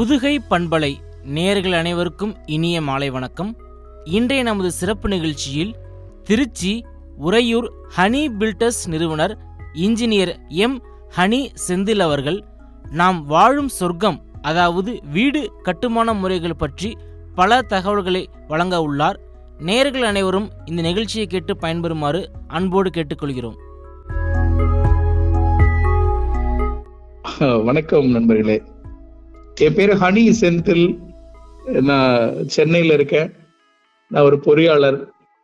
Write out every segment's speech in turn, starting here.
புதுகை பண்பலை நேயர்கள் அனைவருக்கும் இனிய மாலை வணக்கம் இன்றைய நமது சிறப்பு நிகழ்ச்சியில் திருச்சி உறையூர் ஹனி பில்டர்ஸ் நிறுவனர் இன்ஜினியர் எம் ஹனி செந்தில் அவர்கள் நாம் வாழும் சொர்க்கம் அதாவது வீடு கட்டுமான முறைகள் பற்றி பல தகவல்களை வழங்க உள்ளார் நேயர்கள் அனைவரும் இந்த நிகழ்ச்சியை கேட்டு பயன்பெறுமாறு அன்போடு கேட்டுக்கொள்கிறோம் வணக்கம் நண்பர்களே என் பேரு ஹனி செந்தில் நான் சென்னையில் இருக்கேன் நான் ஒரு பொறியாளர்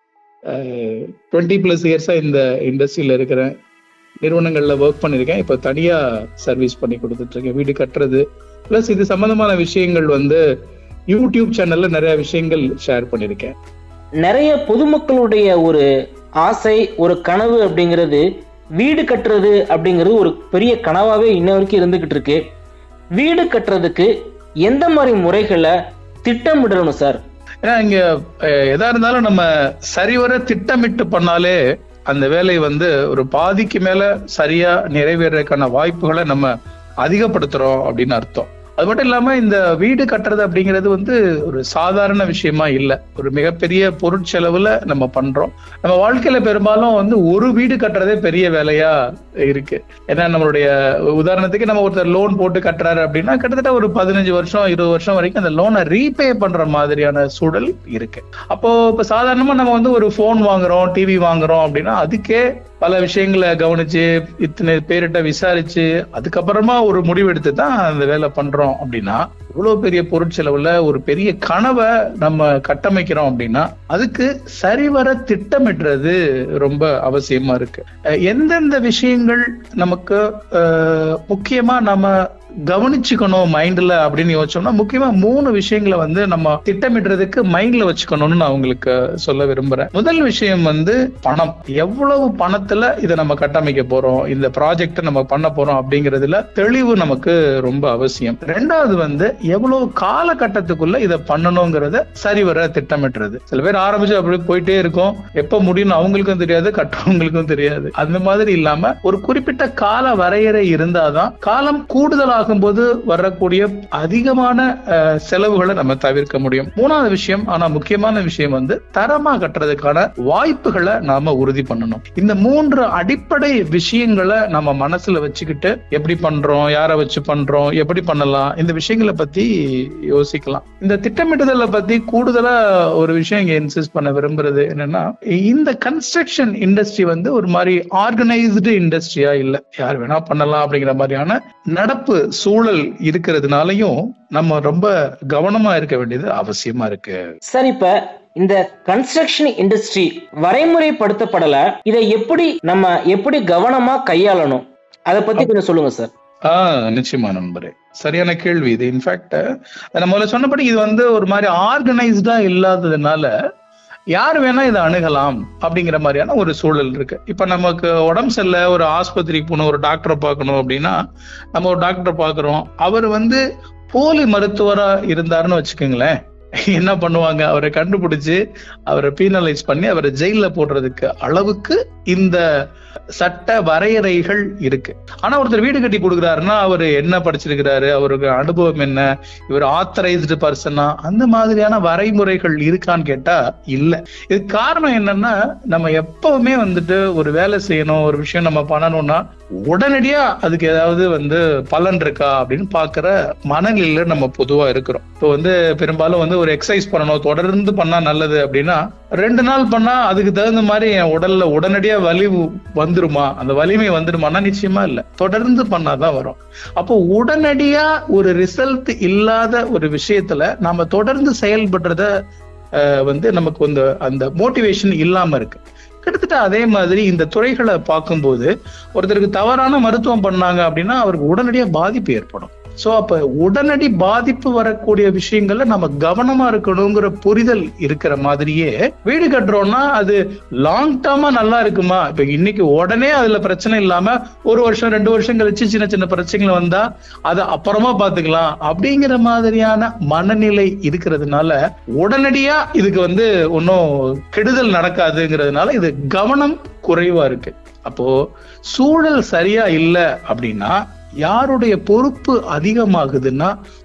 டுவெண்ட்டி ப்ளஸ் இயர்ஸாக இந்த இண்டஸ்ட்ரியில் இருக்கிறேன் நிறுவனங்களில் ஒர்க் பண்ணியிருக்கேன் இப்போ தனியாக சர்வீஸ் பண்ணி கொடுத்துட்ருக்கேன் வீடு கட்டுறது ப்ளஸ் இது சம்மந்தமான விஷயங்கள் வந்து யூடியூப் சேனலில் நிறைய விஷயங்கள் ஷேர் பண்ணியிருக்கேன் நிறைய பொதுமக்களுடைய ஒரு ஆசை ஒரு கனவு அப்படிங்கிறது வீடு கட்டுறது அப்படிங்கிறது ஒரு பெரிய கனவாவே இன்ன வரைக்கும் இருந்துகிட்டு இருக்கு வீடு கட்டுறதுக்கு எந்த மாதிரி முறைகளை திட்டமிடணும் சார் ஏன்னா இங்க அஹ், எதா இருந்தாலும் நம்ம சரிவர திட்டமிட்டு பண்ணாலே அந்த வேலை வந்து ஒரு பாதிக்கு மேல சரியா நிறைவேறதுக்கான வாய்ப்புகளை நம்ம அதிகப்படுத்துறோம் அப்படின்னு அர்த்தம் அது மட்டும் இல்லாம இந்த வீடு கட்டுறது அப்படிங்கிறது வந்து ஒரு சாதாரண விஷயமா இல்லை ஒரு மிகப்பெரிய பொருட்செலவுல நம்ம பண்றோம் நம்ம வாழ்க்கையில பெரும்பாலும் வந்து ஒரு வீடு கட்டுறதே பெரிய வேலையா இருக்கு ஏன்னா நம்மளுடைய உதாரணத்துக்கு நம்ம ஒருத்தர் லோன் போட்டு கட்டுறாரு அப்படின்னா கிட்டத்தட்ட ஒரு பதினஞ்சு வருஷம் இருபது வருஷம் வரைக்கும் அந்த லோனை ரீபே பண்ற மாதிரியான சூழல் இருக்கு அப்போ இப்ப சாதாரணமா நம்ம வந்து ஒரு போன் வாங்குறோம் டிவி வாங்குறோம் அப்படின்னா அதுக்கே பல விஷயங்களை கவனிச்சு இத்தனை பேர்கிட்ட விசாரிச்சு அதுக்கப்புறமா ஒரு முடிவெடுத்து தான் அந்த வேலை பண்றோம் அப்படின்னா இவ்வளவு பெரிய பொருட்செலவுல ஒரு பெரிய கனவை நம்ம கட்டமைக்கிறோம் அப்படின்னா அதுக்கு சரிவர திட்டமிடுறது ரொம்ப அவசியமா இருக்கு அஹ் எந்தெந்த விஷயங்கள் நமக்கு அஹ், முக்கியமா நம்ம கவனிச்சுக்கணும் மைண்ட்ல அப்படின்னு யோசிச்சோம்னா முக்கியமா மூணு விஷயங்களை வந்து நம்ம திட்டமிடுறதுக்கு மைண்ட்ல வச்சுக்கணும்னு நான் உங்களுக்கு சொல்ல விரும்புறேன் முதல் விஷயம் வந்து பணம் எவ்வளவு பணத்துல இதை நம்ம கட்டமைக்க போறோம் இந்த ப்ராஜெக்ட் நம்ம பண்ண போறோம் அப்படிங்கிறதுல தெளிவு நமக்கு ரொம்ப அவசியம் ரெண்டாவது வந்து எவ்வளவு காலகட்டத்துக்குள்ள இதை பண்ணணுங்கிறத சரிவர திட்டமிடுறது சில பேர் ஆரம்பிச்சு அப்படி போயிட்டே இருக்கும் எப்ப முடியும்னு அவங்களுக்கும் தெரியாது கட்டுறவங்களுக்கும் தெரியாது அந்த மாதிரி இல்லாம ஒரு குறிப்பிட்ட கால வரையறை இருந்தாதான் காலம் கூடுதலாகும் போது வரக்கூடிய அதிகமான அஹ், செலவுகளை நம்ம தவிர்க்க முடியும் மூணாவது விஷயம் ஆனா முக்கியமான விஷயம் வந்து தரமா கட்டுறதுக்கான வாய்ப்புகளை நாம உறுதி பண்ணணும் இந்த மூன்று அடிப்படை விஷயங்களை நம்ம மனசுல வச்சுக்கிட்டு எப்படி பண்றோம் யாரை வச்சு பண்றோம் எப்படி பண்ணலாம் இந்த விஷயங்களை பத்தி யோசிக்கலாம் இந்த திட்டமிடுதலை பத்தி கூடுதலா ஒரு விஷயம் இங்க இன்சிஸ்ட் பண்ண விரும்புறது என்னன்னா இந்த கன்ஸ்ட்ரக்ஷன் இண்டஸ்ட்ரி வந்து ஒரு மாதிரி ஆர்கனைஸ்டு இண்டஸ்ட்ரியா இல்ல யார் வேணா பண்ணலாம் அப்படிங்கிற மாதிரியான நடப்பு சூழல் இருக்கிறதுனாலயும் நம்ம ரொம்ப கவனமா இருக்க வேண்டியது அவசியமா இருக்கு சார் இப்ப இந்த கன்ஸ்ட்ரக்ஷன் இண்டஸ்ட்ரி வரைமுறைப்படுத்தப்படல இதை எப்படி நம்ம எப்படி கவனமா கையாளணும் அதை பத்தி கொஞ்சம் சொல்லுங்க சார் ஆஹ் நிச்சயமா நண்பரே சரியான கேள்வி இது இன்ஃபேக்ட் நம்ம முதல்ல சொன்னபடி இது வந்து ஒரு மாதிரி ஆர்கனைஸ்டா இல்லாததுனால யார் வேணா இதை அணுகலாம் அப்படிங்கிற மாதிரியான ஒரு சூழல் இருக்கு இப்ப நமக்கு உடம்பு சரியில்லை ஒரு ஆஸ்பத்திரிக்கு போகணும் ஒரு டாக்டரை பார்க்கணும் அப்படின்னா நம்ம ஒரு டாக்டரை பார்க்குறோம் அவர் வந்து போலி மருத்துவரா இருந்தாருன்னு வச்சுக்கோங்களேன் என்ன பண்ணுவாங்க அவரை கண்டுபிடிச்சு அவரை பீனலைஸ் பண்ணி அவரை ஜெயில போடுறதுக்கு அளவுக்கு இந்த சட்ட வரையறைகள் இருக்கு ஆனா ஒருத்தர் வீடு கட்டி கொடுக்குறாருன்னா அவர் என்ன படிச்சிருக்கிறாரு அவருக்கு அனுபவம் என்ன இவர் ஆத்தரைஸ்டு பர்சனா அந்த மாதிரியான வரைமுறைகள் இருக்கான்னு கேட்டா இல்ல இதுக்கு காரணம் என்னன்னா நம்ம எப்பவுமே வந்துட்டு ஒரு வேலை செய்யணும் ஒரு விஷயம் நம்ம பண்ணணும்னா உடனடியா அதுக்கு ஏதாவது வந்து பலன் இருக்கா அப்படின்னு பாக்குற மனநிலையில நம்ம பொதுவா இருக்கிறோம் இப்போ வந்து பெரும்பாலும் வந்து ஒரு எக்ஸசைஸ் பண்ணணும் தொடர்ந்து பண்ணா நல்லது அப்படின்னா ரெண்டு நாள் பண்ணா அதுக்கு தகுந்த மாதிரி என் உடல்ல உடனடியா வலி வந்துருமா அந்த வலிமை வந்துருமானா நிச்சயமா இல்ல தொடர்ந்து பண்ணாதான் வரும் அப்போ உடனடியா ஒரு ரிசல்ட் இல்லாத ஒரு விஷயத்துல நாம தொடர்ந்து செயல்படுறத அஹ், வந்து நமக்கு வந்து அந்த மோட்டிவேஷன் இல்லாம இருக்கு கிட்டத்தட்ட அதே மாதிரி இந்த துறைகளை பார்க்கும்போது ஒருத்தருக்கு தவறான மருத்துவம் பண்ணாங்க அப்படின்னா அவருக்கு உடனடியா பாதிப்பு ஏற்படும் சோ அப்ப உடனடி பாதிப்பு வரக்கூடிய விஷயங்கள்ல நம்ம கவனமா இருக்கணுங்கிற புரிதல் இருக்கிற மாதிரியே வீடு கட்டுறோம்னா அது லாங் டேர்மா நல்லா இருக்குமா இப்ப இன்னைக்கு உடனே அதுல பிரச்சனை இல்லாம ஒரு வருஷம் ரெண்டு வருஷம் கழிச்சு சின்ன சின்ன பிரச்சனைகள் வந்தா அதை அப்புறமா பாத்துக்கலாம் அப்படிங்கிற மாதிரியான மனநிலை இருக்கிறதுனால உடனடியா இதுக்கு வந்து ஒன்றும் கெடுதல் நடக்காதுங்கிறதுனால இது கவனம் குறைவா இருக்கு அப்போ சூழல் சரியா இல்லை அப்படின்னா யாருடைய பொறுப்பு அதிகமாகுதுன்னா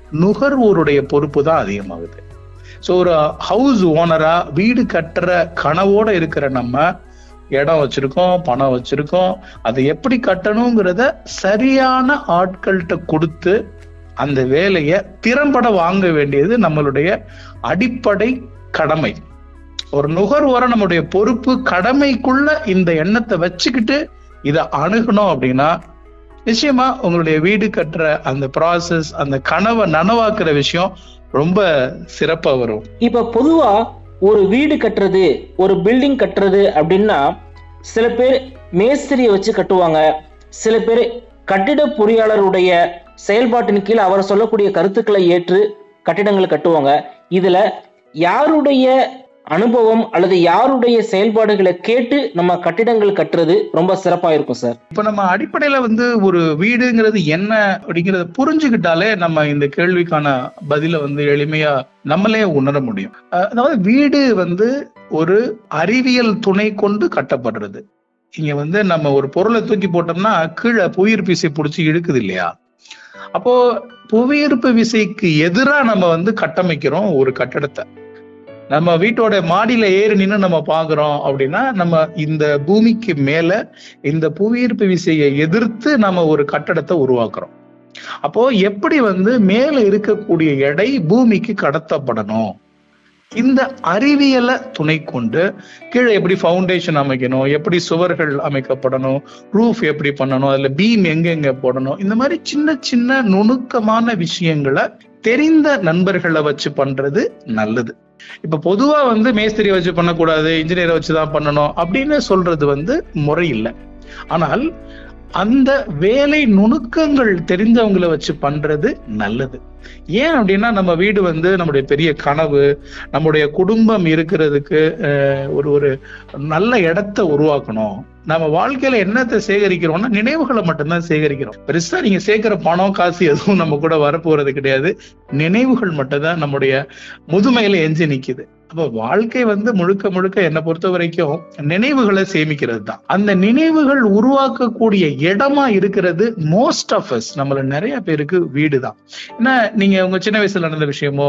நுகர்வோருடைய பொறுப்பு தான் அதிகமாகுது ஸோ ஒரு ஹவுஸ் ஓனரா வீடு கட்டுற கனவோட இருக்கிற நம்ம இடம் வச்சிருக்கோம் பணம் வச்சிருக்கோம் அதை எப்படி கட்டணுங்கிறத சரியான ஆட்கள்கிட்ட கொடுத்து அந்த வேலையை திறம்பட வாங்க வேண்டியது நம்மளுடைய அடிப்படை கடமை ஒரு நுகர்வோர நம்முடைய பொறுப்பு கடமைக்குள்ள இந்த எண்ணத்தை வச்சுக்கிட்டு இதை அணுகணும் அப்படின்னா நிச்சயமா உங்களுடைய வீடு கட்டுற அந்த ப்ராசஸ் அந்த கனவை நனவாக்குற விஷயம் ரொம்ப சிறப்பா வரும் இப்ப பொதுவா ஒரு வீடு கட்டுறது ஒரு பில்டிங் கட்டுறது அப்படின்னா சில பேர் மேஸ்திரியை வச்சு கட்டுவாங்க சில பேர் கட்டிட பொறியாளருடைய செயல்பாட்டின் கீழ் அவர் சொல்லக்கூடிய கருத்துக்களை ஏற்று கட்டிடங்களை கட்டுவாங்க இதுல யாருடைய அனுபவம் அல்லது யாருடைய செயல்பாடுகளை கேட்டு நம்ம கட்டிடங்கள் கட்டுறது ரொம்ப சிறப்பா இருக்கும் சார் இப்ப நம்ம அடிப்படையில வந்து ஒரு வீடுங்கிறது என்ன அப்படிங்கறத புரிஞ்சுக்கிட்டாலே நம்ம இந்த கேள்விக்கான பதில வந்து எளிமையா நம்மளே உணர முடியும் அஹ் அதாவது வீடு வந்து ஒரு அறிவியல் துணை கொண்டு கட்டப்படுறது இங்க வந்து நம்ம ஒரு பொருளை தூக்கி போட்டோம்னா கீழே புவியீர்ப்பு விசை பிடிச்சி இழுக்குது இல்லையா அப்போ புவியீர்ப்பு விசைக்கு எதிரா நம்ம வந்து கட்டமைக்கிறோம் ஒரு கட்டடத்தை நம்ம வீட்டோட மாடியில ஏறி நின்று நம்ம பாக்குறோம் அப்படின்னா நம்ம இந்த பூமிக்கு மேல இந்த புவியீர்ப்பு விசையை எதிர்த்து நம்ம ஒரு கட்டடத்தை உருவாக்குறோம் அப்போ எப்படி வந்து மேல இருக்கக்கூடிய எடை பூமிக்கு கடத்தப்படணும் இந்த அறிவியலை துணை கொண்டு கீழே எப்படி ஃபவுண்டேஷன் அமைக்கணும் எப்படி சுவர்கள் அமைக்கப்படணும் ரூஃப் எப்படி பண்ணணும் அதுல பீம் எங்க எங்க போடணும் இந்த மாதிரி சின்ன சின்ன நுணுக்கமான விஷயங்களை தெரிந்த நண்பர்களை வச்சு பண்றது நல்லது இப்ப பொதுவா வந்து மேஸ்திரி வச்சு பண்ணக்கூடாது இன்ஜினியரை வச்சுதான் பண்ணணும் அப்படின்னு சொல்றது வந்து முறை இல்லை ஆனால் அந்த வேலை நுணுக்கங்கள் தெரிஞ்சவங்களை வச்சு பண்றது நல்லது ஏன் அப்படின்னா நம்ம வீடு வந்து நம்முடைய பெரிய கனவு நம்முடைய குடும்பம் இருக்கிறதுக்கு அஹ், ஒரு ஒரு நல்ல இடத்தை உருவாக்கணும் நம்ம வாழ்க்கையில என்னத்தை சேகரிக்கிறோம்னா நினைவுகளை மட்டும்தான் சேகரிக்கிறோம் பெருசா நீங்க சேர்க்கிற பணம் காசு எதுவும் நம்ம கூட வரப்போறது கிடையாது நினைவுகள் மட்டும்தான் நம்முடைய முதுமையில எஞ்சி நிக்குது அப்ப வாழ்க்கை வந்து முழுக்க முழுக்க என்னை பொறுத்த வரைக்கும் நினைவுகளை சேமிக்கிறது தான் அந்த நினைவுகள் உருவாக்கக்கூடிய இடமா இருக்கிறது மோஸ்ட் ஆஃப் அஸ் நம்மள நிறைய பேருக்கு வீடு தான் ஏன்னா நீங்க உங்க சின்ன வயசுல நடந்த விஷயமோ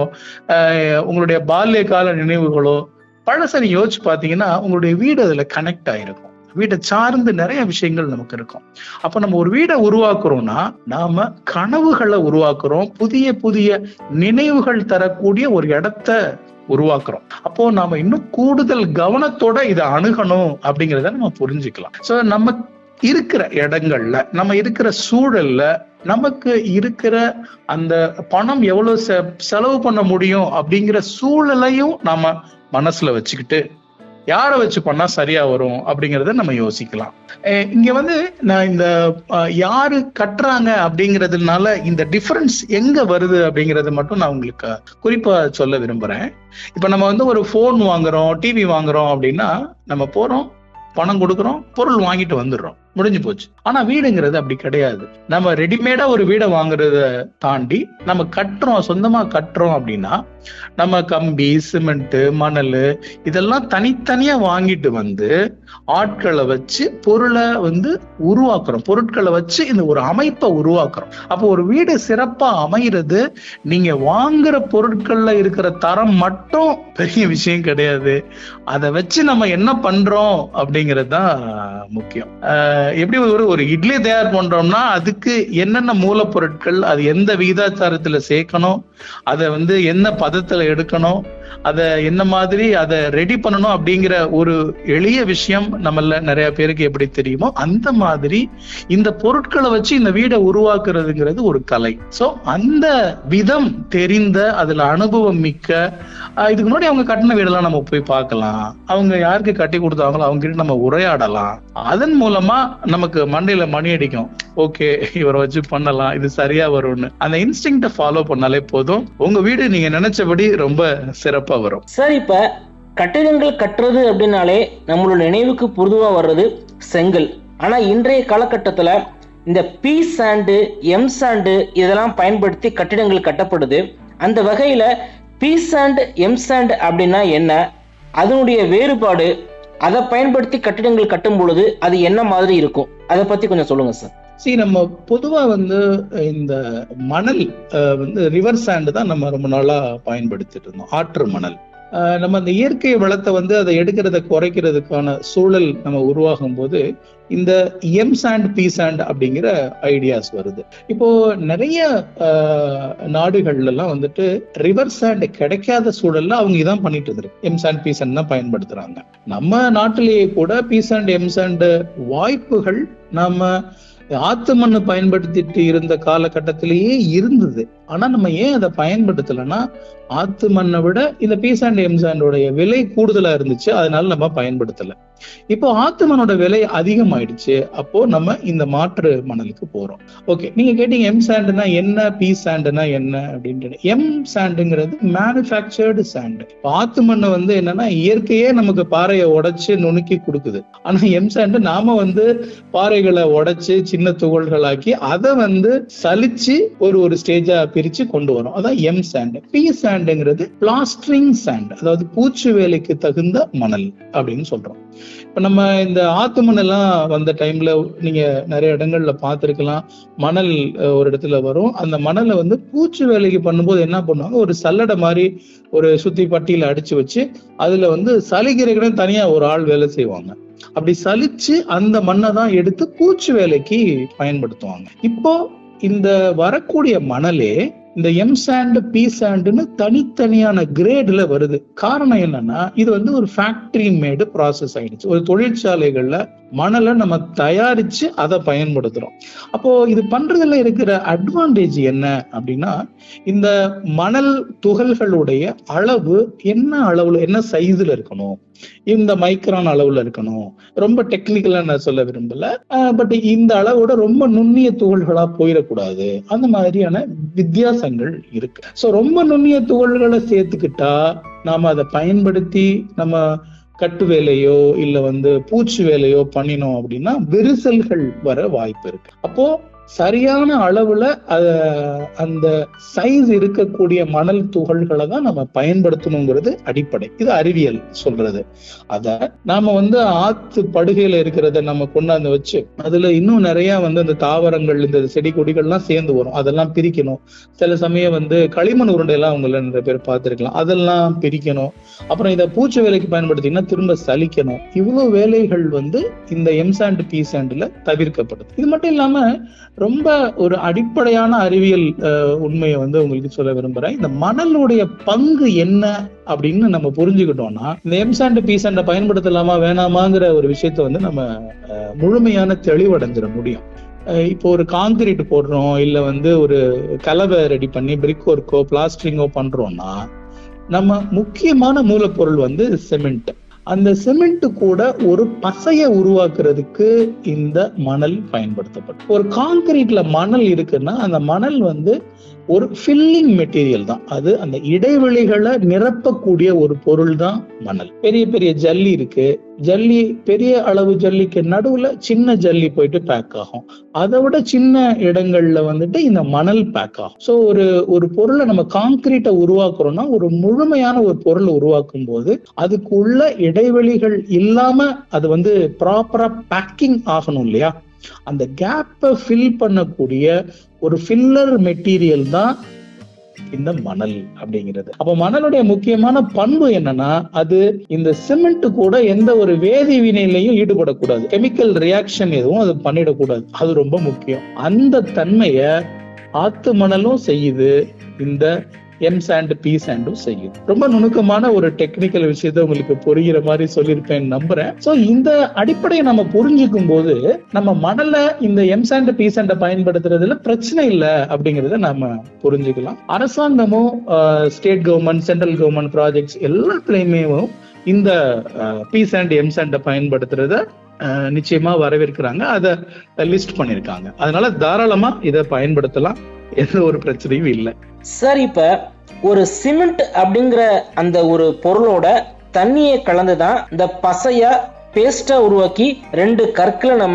ஆஹ் உங்களுடைய பால்ய கால நினைவுகளோ பழச நீங்க யோசிச்சு பாத்தீங்கன்னா உங்களுடைய வீடு அதுல கனெக்ட் ஆயிருக்கும் வீட்டை சார்ந்து நிறைய விஷயங்கள் நமக்கு இருக்கும் அப்ப நம்ம ஒரு வீடை உருவாக்குறோம்னா நாம கனவுகளை உருவாக்குறோம் புதிய புதிய நினைவுகள் தரக்கூடிய ஒரு இடத்த உருவாக்குறோம் அப்போ நாம இன்னும் கூடுதல் கவனத்தோட இதை அணுகணும் அப்படிங்கிறத நம்ம புரிஞ்சுக்கலாம் சோ நம்ம இருக்கிற இடங்கள்ல நம்ம இருக்கிற சூழல்ல நமக்கு இருக்கிற அந்த பணம் எவ்வளவு செ- செலவு பண்ண முடியும் அப்படிங்கிற சூழலையும் நாம மனசுல வச்சுக்கிட்டு யாரை வச்சு பண்ணா சரியா வரும் அப்படிங்கறத நம்ம யோசிக்கலாம் அஹ் இங்க வந்து நான் இந்த அஹ், யாரு கட்டுறாங்க அப்படிங்கறதுனால இந்த டிஃபரன்ஸ் எங்க வருது அப்படிங்கறது மட்டும் நான் உங்களுக்கு குறிப்பா சொல்ல விரும்புறேன் இப்ப நம்ம வந்து ஒரு போன் வாங்குறோம் டிவி வாங்குறோம் அப்படின்னா நம்ம போறோம் பணம் கொடுக்குறோம் பொருள் வாங்கிட்டு வந்துடுறோம் முடிஞ்சு போச்சு ஆனா வீடுங்கிறது அப்படி கிடையாது நம்ம ரெடிமேடா ஒரு வீடை வாங்குறத தாண்டி நம்ம கட்டுறோம் சொந்தமா கட்டுறோம் அப்படின்னா நம்ம கம்பி சிமெண்ட் மணல் இதெல்லாம் தனித்தனியா வாங்கிட்டு வந்து ஆட்களை வச்சு பொருளை வந்து உருவாக்குறோம் பொருட்களை வச்சு இந்த ஒரு அமைப்பை உருவாக்குறோம் அப்போ ஒரு வீடு சிறப்பா அமைகிறது நீங்க வாங்குற பொருட்கள்ல இருக்கிற தரம் மட்டும் பெரிய விஷயம் கிடையாது அதை வச்சு நம்ம என்ன பண்றோம் அப்படிங்கிறது தான் முக்கியம் ஆஹ் எப்படி ஒரு ஒரு இட்லி தயார் பண்றோம்னா அதுக்கு என்னென்ன மூலப்பொருட்கள் அது எந்த விகிதாச்சாரத்துல சேர்க்கணும் அதை வந்து என்ன பதத்துல எடுக்கணும் அதை என்ன மாதிரி அதை ரெடி பண்ணணும் அப்படிங்கிற ஒரு எளிய விஷயம் நம்மள நிறைய பேருக்கு எப்படி தெரியுமோ அந்த மாதிரி இந்த பொருட்களை வச்சு இந்த வீடை உருவாக்குறதுங்கிறது ஒரு கலை சோ அந்த விதம் தெரிந்த அதுல அனுபவம் மிக்க ஆஹ் இதுக்கு முன்னாடி அவங்க கட்டின வீடெல்லாம் நம்ம போய் பார்க்கலாம் அவங்க யாருக்கு கட்டி கொடுத்தாங்களோ அவங்க கிட்ட நம்ம உரையாடலாம் அதன் மூலமா நமக்கு மண்டையில மணி அடிக்கும் ஓகே இவரை வச்சு பண்ணலாம் இது சரியா வரும்னு அந்த இன்ஸ்டிங்ட ஃபாலோ பண்ணாலே போதும் உங்க வீடு நீங்க நினைச்சபடி ரொம்ப சிறப்பா வரும் சார் இப்ப கட்டிடங்கள் கட்டுறது அப்படின்னாலே நம்மளோட நினைவுக்கு பொதுவா வர்றது செங்கல் ஆனா இன்றைய காலகட்டத்துல இந்த பி சாண்டு எம் சாண்டு இதெல்லாம் பயன்படுத்தி கட்டிடங்கள் கட்டப்படுது அந்த வகையில பி சாண்ட் எம் சாண்ட் அப்படின்னா என்ன அதனுடைய வேறுபாடு அதை பயன்படுத்தி கட்டிடங்கள் கட்டும் பொழுது அது என்ன மாதிரி இருக்கும் அதை பத்தி கொஞ்சம் சொல்லுங்க சார் சரி நம்ம பொதுவா வந்து இந்த மணல் அஹ், வந்து ரிவர் சாண்ட் தான் நம்ம ரொம்ப நாளா பயன்படுத்திட்டு இருந்தோம் ஆற்று மணல் அஹ், நம்ம அந்த இயற்கை வளத்தை வந்து அதை எடுக்கிறத குறைக்கிறதுக்கான சூழல் நம்ம உருவாகும் போது இந்த எம் சாண்ட் பி சாண்ட் அப்படிங்கிற ஐடியாஸ் வருது இப்போ நிறைய அஹ், நாடுகள்ல எல்லாம் வந்துட்டு ரிவர் சாண்ட் கிடைக்காத சூழல்ல அவங்க இதான் பண்ணிட்டு இருந்திருக்கு எம் சாண்ட் பி சாண்ட் தான் பயன்படுத்துறாங்க நம்ம நாட்டிலேயே கூட பி சாண்ட் எம் சாண்ட் வாய்ப்புகள் நாம ஆத்து மண்ணு பயன்படுத்திட்டு இருந்த காலகட்டத்திலேயே இருந்தது ஆனா நம்ம ஏன் அதை பயன்படுத்தலைன்னா ஆத்து மண்ணை விட இந்த பி சாண்ட் எம் சாண்டோடைய விலை கூடுதலா இருந்துச்சு அதனால நம்ம பயன்படுத்தல இப்போ ஆத்து மண்ணோட விலை அதிகமாயிடுச்சு அப்போ நம்ம இந்த மாற்று மணலுக்கு போறோம் ஓகே நீங்க கேட்டீங்க எம் சாண்டுனா என்ன பி சாண்டுனா என்ன அப்படின்ட்டு எம் சாண்டுங்கிறது மேனுஃபேக்சர்டு சாண்டு ஆத்து மண்ணை வந்து என்னன்னா இயற்கையே நமக்கு பாறையை உடைச்சு நுணுக்கி கொடுக்குது ஆனா எம் சாண்டு நாம வந்து பாறைகளை உடைச்சு சின்ன துகள்களாக்கி அதை வந்து சலிச்சு ஒரு ஒரு ஸ்டேஜா பிரிச்சு கொண்டு வரும் அதான் எம் சாண்ட் பி சாண்டுங்கிறது பிளாஸ்டரிங் சாண்ட் அதாவது பூச்சு வேலைக்கு தகுந்த மணல் அப்படின்னு சொல்றோம் இப்ப நம்ம இந்த ஆத்து மணல்லாம் வந்த டைம்ல நீங்க நிறைய இடங்கள்ல பார்த்திருக்கலாம் மணல் அஹ், ஒரு இடத்துல வரும் அந்த மணலை வந்து பூச்சி வேலைக்கு பண்ணும்போது என்ன பண்ணுவாங்க ஒரு சல்லடை மாதிரி ஒரு சுத்தி பட்டியில அடிச்சு வச்சு அதுல வந்து சலிக்கிறதுக்குன்னு தனியா ஒரு ஆள் வேலை செய்வாங்க அப்படி சலிச்சு அந்த மண்ணை தான் எடுத்து பூச்சி வேலைக்கு பயன்படுத்துவாங்க இப்போ இந்த வரக்கூடிய மணலே இந்த எம் சாண்ட் பி சாண்டுன்னு தனித்தனியான கிரேட்ல வருது காரணம் என்னன்னா இது வந்து ஒரு ஃபேக்டரி மேடு ப்ராசஸ் ஆயிடுச்சு ஒரு தொழிற்சாலைகள்ல மணலை நம்ம தயாரிச்சு அதை பயன்படுத்துறோம் அப்போ இது பண்றதுல இருக்கிற அட்வான்டேஜ் என்ன அப்படின்னா இந்த மணல் துகள்களுடைய அளவு என்ன அளவுல என்ன சைஸ்ல இருக்கணும் இந்த மைக்ரான் அளவுல இருக்கணும் ரொம்ப டெக்னிக்கலா நான் சொல்ல விரும்பல பட் இந்த அளவோட ரொம்ப நுண்ணிய துகள்களா போயிடக்கூடாது அந்த மாதிரியான வித்தியாசங்கள் இருக்கு சோ ரொம்ப நுண்ணிய துகள்களை சேர்த்துக்கிட்டா நாம அதை பயன்படுத்தி நம்ம கட்டு வேலையோ இல்ல வந்து பூச்சி வேலையோ பண்ணினோம் அப்படின்னா விரிசல்கள் வர வாய்ப்பு இருக்கு அப்போ சரியான அளவுல அத அந்த சைஸ் இருக்கக்கூடிய மணல் துகள்களை தான் நம்ம பயன்படுத்தணுங்கிறது அடிப்படை இது அறிவியல் சொல்றது அத நாம வந்து ஆத்து படுகையில இருக்கிறத நம்ம கொண்டாந்து வச்சு அதுல இன்னும் நிறைய வந்து அந்த தாவரங்கள் இந்த செடி கொடிகள்லாம் சேர்ந்து வரும் அதெல்லாம் பிரிக்கணும் சில சமயம் வந்து களிமண் உருண்டை எல்லாம் உங்களை நிறைய பேர் பார்த்திருக்கலாம் அதெல்லாம் பிரிக்கணும் அப்புறம் இதை பூச்சி வேலைக்கு பயன்படுத்திங்கன்னா திரும்ப சலிக்கணும் இவ்வளவு வேலைகள் வந்து இந்த எம் சாண்ட் பி சாண்ட்ல தவிர்க்கப்படுது இது மட்டும் இல்லாம ரொம்ப ஒரு அடிப்படையான அறிவியல் அஹ், உண்மையை வந்து உங்களுக்கு சொல்ல விரும்புறேன் இந்த மணலுடைய பங்கு என்ன அப்படின்னு நம்ம புரிஞ்சுக்கிட்டோம்னா இந்த எம் சாண்ட் பி சாண்டை பயன்படுத்தலாமா வேணாமாங்கிற ஒரு விஷயத்த வந்து நம்ம அஹ், முழுமையான தெளிவடைஞ்சிட முடியும் அஹ் இப்போ ஒரு காங்கிரீட் போடுறோம் இல்ல வந்து ஒரு கலவை ரெடி பண்ணி பிரிக் ஒர்க்கோ பிளாஸ்டரிங்கோ பண்றோம்னா நம்ம முக்கியமான மூலப்பொருள் வந்து சிமெண்ட் அந்த சிமெண்ட் கூட ஒரு பசைய உருவாக்குறதுக்கு இந்த மணல் பயன்படுத்தப்படும் ஒரு காங்கிரீட்ல மணல் இருக்குன்னா அந்த மணல் வந்து ஒரு ஃபில்லிங் மெட்டீரியல் தான் அது அந்த இடைவெளிகளை நிரப்பக்கூடிய ஒரு பொருள் தான் மணல் பெரிய பெரிய ஜல்லி இருக்கு ஜல்லி பெரிய அளவு ஜல்லிக்கு நடுவுல சின்ன ஜல்லி போயிட்டு பேக் ஆகும் அதை விட சின்ன இடங்கள்ல வந்துட்டு இந்த மணல் பேக் ஆகும் ஸோ ஒரு ஒரு பொருளை நம்ம காங்கிரீட்டை உருவாக்குறோம்னா ஒரு முழுமையான ஒரு பொருளை உருவாக்கும் போது அதுக்குள்ள இடைவெளிகள் இல்லாம அது வந்து ப்ராப்பரா பேக்கிங் ஆகணும் இல்லையா அந்த கேப்பை ஃபில் பண்ணக்கூடிய ஒரு ஃபில்லர் மெட்டீரியல் தான் இந்த மணல் அப்படிங்கிறது அப்ப மணலுடைய முக்கியமான பண்பு என்னன்னா அது இந்த சிமெண்ட் கூட எந்த ஒரு வேதி வினையிலையும் ஈடுபடக்கூடாது கெமிக்கல் ரியாக்ஷன் எதுவும் அது பண்ணிடக்கூடாது அது ரொம்ப முக்கியம் அந்த தன்மைய ஆத்து மணலும் செய்யுது இந்த எம் சாண்ட் பி சாண்டும் செய்யுது ரொம்ப நுணுக்கமான ஒரு டெக்னிக்கல் விஷயத்த உங்களுக்கு புரிகிற மாதிரி சொல்லியிருப்பேன் நம்புறேன் சோ இந்த அடிப்படையை நம்ம புரிஞ்சுக்கும் போது நம்ம மணல இந்த எம் சாண்ட் பி சாண்டை பயன்படுத்துறதுல பிரச்சனை இல்லை அப்படிங்கறத நாம புரிஞ்சுக்கலாம் அரசாங்கமும் state government central government projects எல்லாத்துலயுமே இந்த பி சாண்ட் எம் சாண்டை பயன்படுத்துறத அஹ், நிச்சயமா வரவேற்கிறாங்க அதை லிஸ்ட் பண்ணிருக்காங்க அதனால தாராளமா இதை பயன்படுத்தலாம் எந்த ஒரு பிரச்சனையும் இல்லை சார் இப்ப ஒரு சிமெண்ட் அப்படிங்கிற அந்த ஒரு பொருளோட தண்ணியை கலந்து தான் இந்த பசையா பேஸ்டா உருவாக்கி ரெண்டு கற்களை நம்ம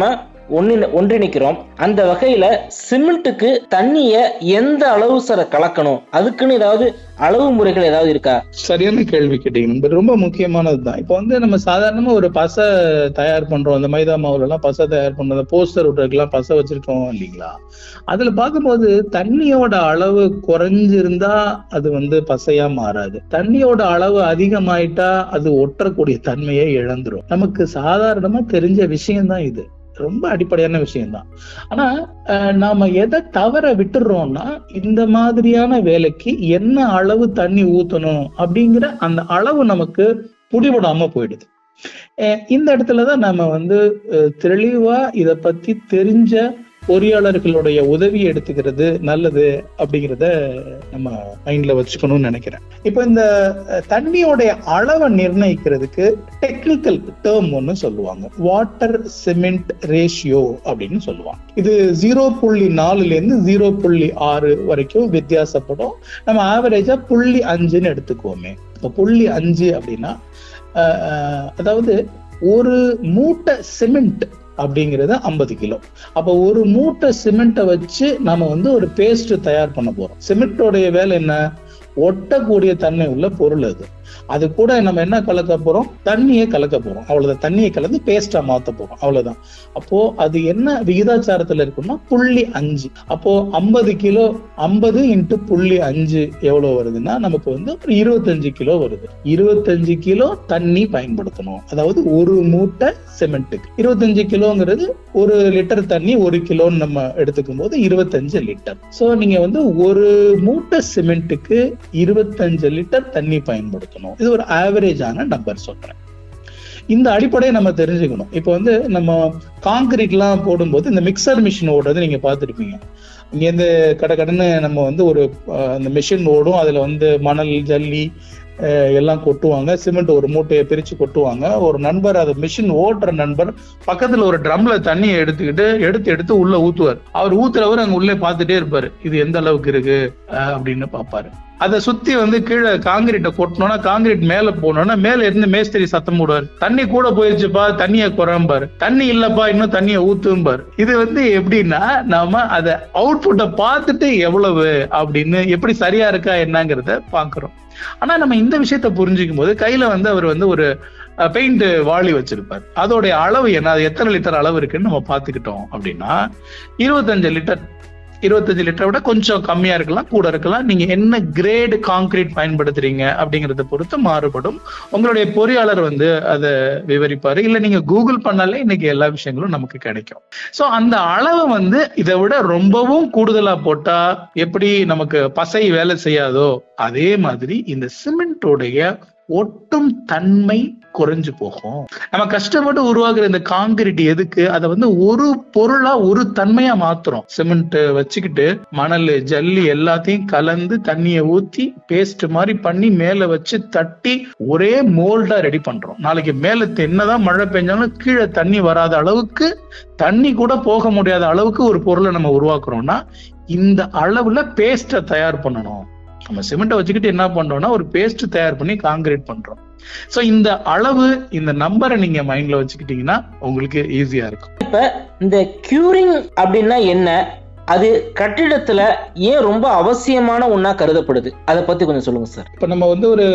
ஒன்னு ஒன்றிணைக்கிறோம் அந்த வகையில சிமெண்ட்டுக்கு தண்ணிய எந்த அளவு சார் கலக்கணும் அதுக்குன்னு ஏதாவது அளவு முறைகள் ஏதாவது இருக்கா சரியான கேள்வி கேட்டீங்க நண்பர். ரொம்ப முக்கியமானதுதான் இப்போ வந்து நம்ம சாதாரணமா ஒரு பசை தயார் பண்றோம் அந்த மைதா மாவுல எல்லாம் பசை தயார் பண்றது போஸ்டர் விட்டுறதுக்கெல்லாம் பசை வச்சிருக்கோம் இல்லைங்களா அதுல பார்க்கும்போது தண்ணியோட அளவு குறைஞ்சிருந்தா அது வந்து பசையா மாறாது தண்ணியோட அளவு அதிகமாயிட்டா அது ஒட்டக்கூடிய தன்மையை இழந்துரும் நமக்கு சாதாரணமா தெரிஞ்ச விஷயம்தான் இது ரொம்ப அடிப்படையான விஷயம்தான் ஆனா அஹ், நாம எதை தவற விட்டுறோம்னா இந்த மாதிரியான வேலைக்கு என்ன அளவு தண்ணி ஊத்தணும் அப்படிங்கிற அந்த அளவு நமக்கு புடிபடாம போயிடுது அஹ், இந்த இடத்துலதான் நம்ம வந்து அஹ், தெளிவா இத பத்தி தெரிஞ்ச பொறியாளர்களுடைய உதவி எடுத்துக்கிறது நல்லது அப்படிங்கிறத நம்ம மைண்ட்ல வச்சுக்கணும்னு நினைக்கிறேன் இப்போ இந்த அஹ், தண்ணியோடைய அளவை நிர்ணயிக்கிறதுக்கு டெக்னிக்கல் டேர்ம் ஒன்னு சொல்லுவாங்க வாட்டர் சிமெண்ட் ரேஷியோ அப்படின்னு சொல்லுவாங்க இது ஜீரோ புள்ளி நாலுல இருந்து ஜீரோ புள்ளி ஆறு வரைக்கும் வித்தியாசப்படும் நம்ம ஆவரேஜா புள்ளி அஞ்சுன்னு எடுத்துக்குவோமே இப்போ புள்ளி அஞ்சு அப்படின்னா அஹ், அஹ், அதாவது ஒரு மூட்டை சிமெண்ட் அப்படிங்கிறது ஐம்பது கிலோ அப்போ ஒரு மூட்டை சிமெண்ட்டை வச்சு நம்ம வந்து ஒரு பேஸ்ட் தயார் பண்ண போறோம் சிமெண்டோடைய வேலை என்ன ஒட்டக்கூடிய தன்மை உள்ள பொருள் அது அது கூட நம்ம என்ன கலக்க போறோம் தண்ணியை கலக்க போறோம் அவ்வளவுதான் தண்ணியை கலந்து பேஸ்டா மாத்த போறோம் அவ்வளவுதான் அப்போ அது என்ன விகிதாச்சாரத்துல இருக்குன்னா புள்ளி அஞ்சு அப்போ ஐம்பது கிலோ ஐம்பது இன்ட்டு புள்ளி அஞ்சு எவ்வளவு வருதுன்னா நமக்கு வந்து ஒரு இருபத்தஞ்சு கிலோ வருது இருபத்தஞ்சு கிலோ தண்ணி பயன்படுத்தணும் அதாவது ஒரு மூட்டை சிமெண்ட்டுக்கு இருபத்தஞ்சு கிலோங்கிறது ஒரு லிட்டர் தண்ணி ஒரு கிலோன்னு நம்ம எடுத்துக்கும் போது இருபத்தஞ்சு லிட்டர் சோ நீங்க வந்து ஒரு மூட்டை சிமெண்ட்டுக்கு இருபத்தஞ்சு லிட்டர் தண்ணி பயன்படுத்தணும் இது ஒரு ஆவரேஜான நம்பர் சொல்றேன் இந்த அடிப்படையை நம்ம தெரிஞ்சுக்கணும் இப்போ வந்து நம்ம காங்கிரீட்லாம் போடும்போது இந்த மிக்சர் மிஷின் ஓடுறது நீங்க பார்த்துருப்பீங்க இங்கேருந்து கடை கடன்னு நம்ம வந்து ஒரு அஹ், அந்த மிஷின் ஓடும் அதுல வந்து மணல் ஜல்லி அஹ், எல்லாம் கொட்டுவாங்க சிமெண்ட் ஒரு மூட்டையை பிரிச்சு கொட்டுவாங்க ஒரு நண்பர் அது மிஷின் ஓட்டுற நண்பர் பக்கத்துல ஒரு ட்ரம்ல தண்ணியை எடுத்துக்கிட்டு எடுத்து எடுத்து உள்ள ஊத்துவார் அவர் ஊத்துறவர் அங்க உள்ளே பார்த்துட்டே இருப்பாரு இது எந்த அளவுக்கு இருக்கு அஹ், அப்படின்னு பார்ப்பாரு அதை சுத்தி வந்து கீழே காங்கிரீட்டை கொட்டணும்னா காங்கிரீட் மேல போனோம்னா மேல இருந்து மேஸ்திரி சத்தம் போடுவார் தண்ணி கூட போயிருச்சுப்பா தண்ணிய குறைம்பாரு தண்ணி இல்லப்பா இன்னும் தண்ணிய ஊத்தும்பாரு இது வந்து எப்படின்னா நாம அதை அவுட்புட்டை பார்த்துட்டு எவ்வளவு அப்படின்னு எப்படி சரியா இருக்கா என்னங்கிறத பாக்குறோம் ஆனா நம்ம இந்த விஷயத்த புரிஞ்சுக்கும் போது கையில வந்து அவர் வந்து ஒரு பெயிண்ட் வாளி வச்சிருப்பார் அதோடைய அளவு என்ன அது எத்தனை லிட்டர் அளவு இருக்குன்னு நம்ம பார்த்துக்கிட்டோம் அப்படின்னா இருபத்தஞ்சு லிட்டர் இருபத்தஞ்சு லிட்டரை விட கொஞ்சம் கம்மியா இருக்கலாம் கூட இருக்கலாம் நீங்க என்ன கிரேடு கான்கிரீட் பயன்படுத்துறீங்க அப்படிங்கறத பொறுத்து மாறுபடும் உங்களுடைய பொறியாளர் வந்து அதை விவரிப்பாரு இல்ல நீங்க கூகுள் பண்ணாலே இன்னைக்கு எல்லா விஷயங்களும் நமக்கு கிடைக்கும் சோ அந்த அளவு வந்து இதை விட ரொம்பவும் கூடுதலா போட்டா எப்படி நமக்கு பசை வேலை செய்யாதோ அதே மாதிரி இந்த சிமெண்டோடைய ஒட்டும் தன்மை குறைஞ்சு போகும் நம்ம கஷ்டப்பட்டு உருவாக்குற இந்த காங்கிரீட் எதுக்கு அதை வந்து ஒரு பொருளா ஒரு தன்மையா மாத்துறோம் சிமெண்ட் வச்சுக்கிட்டு மணல் ஜல்லி எல்லாத்தையும் கலந்து தண்ணியை ஊத்தி பேஸ்ட் மாதிரி பண்ணி மேல வச்சு தட்டி ஒரே மோல்டா ரெடி பண்றோம் நாளைக்கு மேல என்னதான் மழை பெஞ்சாலும் கீழே தண்ணி வராத அளவுக்கு தண்ணி கூட போக முடியாத அளவுக்கு ஒரு பொருளை நம்ம உருவாக்குறோம்னா இந்த அளவுல பேஸ்ட தயார் பண்ணணும் நம்ம சிமெண்ட்டை வச்சுக்கிட்டு என்ன பண்றோம்னா ஒரு பேஸ்ட் தயார் பண்ணி காங்கிரீட் பண்றோம் சோ இந்த அளவு இந்த நம்பரை நீங்க மைண்ட்ல வச்சுக்கிட்டீங்கன்னா உங்களுக்கு ஈஸியா இருக்கும் இந்த கியூரிங் அப்படின்னா என்ன அது கட்டிடத்துல ஏன் ரொம்ப அவசியமான ஒண்ணா கருதப்படுது அதை பத்தி கொஞ்சம் சொல்லுங்க சார் இப்ப நம்ம வந்து ஒரு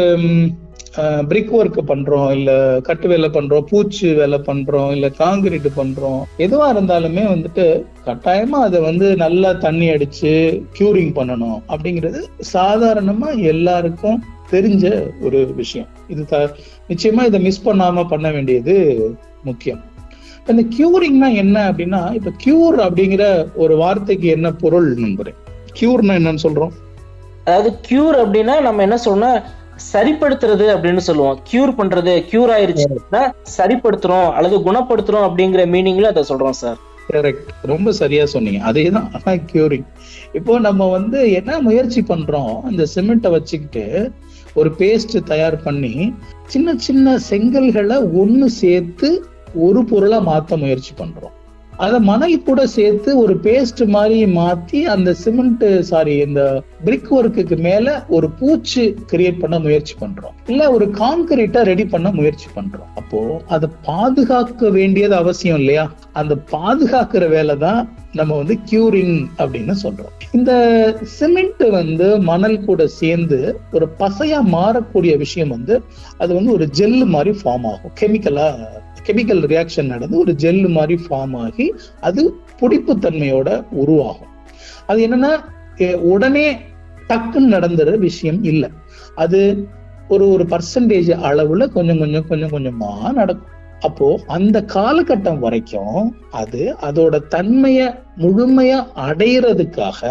பிரிக் ஒர்க் பண்றோம் இல்ல கட்டு வேலை பண்றோம் பூச்சி வேலை பண்றோம் இல்ல காங்கிரீட் பண்றோம் எதுவா இருந்தாலுமே வந்துட்டு கட்டாயமா அதை வந்து நல்லா தண்ணி அடிச்சு கியூரிங் பண்ணணும் அப்படிங்கிறது சாதாரணமா எல்லாருக்கும் தெரிஞ்ச ஒரு விஷயம் இது த நிச்சயமா இதை மிஸ் பண்ணாம பண்ண வேண்டியது முக்கியம் இந்த கியூரிங்னா என்ன அப்படின்னா இப்ப கியூர் அப்படிங்கிற ஒரு வார்த்தைக்கு என்ன பொருள் நம்புறேன் கியூர்னா என்னன்னு சொல்றோம் அதாவது கியூர் அப்படின்னா நம்ம என்ன சொல்லணும் சரிப்படுத்துறது அப்படின்னு சொல்லுவோம் கியூர் பண்றது கியூர் ஆயிருச்சுன்னா சரிப்படுத்துறோம் அல்லது குணப்படுத்துறோம் அப்படிங்கிற மீனிங்ல அதை சொல்றோம் சார் கரெக்ட் ரொம்ப சரியா சொன்னீங்க அதேதான் ஆனா கியூரிங் இப்போ நம்ம வந்து என்ன முயற்சி பண்றோம் இந்த சிமெண்ட்டை வச்சுக்கிட்டு ஒரு பேஸ்ட் தயார் பண்ணி சின்ன சின்ன செங்கல்களை ஒண்ணு சேர்த்து ஒரு பொருளா மாத்த முயற்சி பண்றோம் அதை மணல் கூட சேர்த்து ஒரு பேஸ்ட் மாதிரி மாத்தி அந்த சிமெண்ட் சாரி இந்த பிரிக் ஒர்க்குக்கு மேல ஒரு பூச்சு கிரியேட் பண்ண முயற்சி பண்றோம் இல்ல ஒரு கான்கிரீட்டா ரெடி பண்ண முயற்சி பண்றோம் அப்போ அதை பாதுகாக்க வேண்டியது அவசியம் இல்லையா அந்த பாதுகாக்கிற வேலை தான் நம்ம வந்து கியூரிங் அப்படின்னு சொல்றோம் இந்த சிமெண்ட் வந்து மணல் கூட சேர்ந்து ஒரு பசையா மாறக்கூடிய விஷயம் வந்து அது வந்து ஒரு ஜெல்லு மாதிரி ஃபார்ம் ஆகும் கெமிக்கலா கெமிக்கல் ரியாக்ஷன் நடந்து ஒரு ஜெல்லு மாதிரி ஃபார்ம் ஆகி அது புடிப்புத்தன்மையோட உருவாகும் அது என்னன்னா எ- உடனே டக்குன்னு நடந்துற விஷயம் இல்லை அது ஒரு ஒரு பர்சன்டேஜ் அளவுல கொஞ்சம் கொஞ்சம் கொஞ்சம் கொஞ்சமா நடக்கும் அப்போ அந்த காலகட்டம் வரைக்கும் அது அதோட தன்மைய முழுமையா அடையிறதுக்காக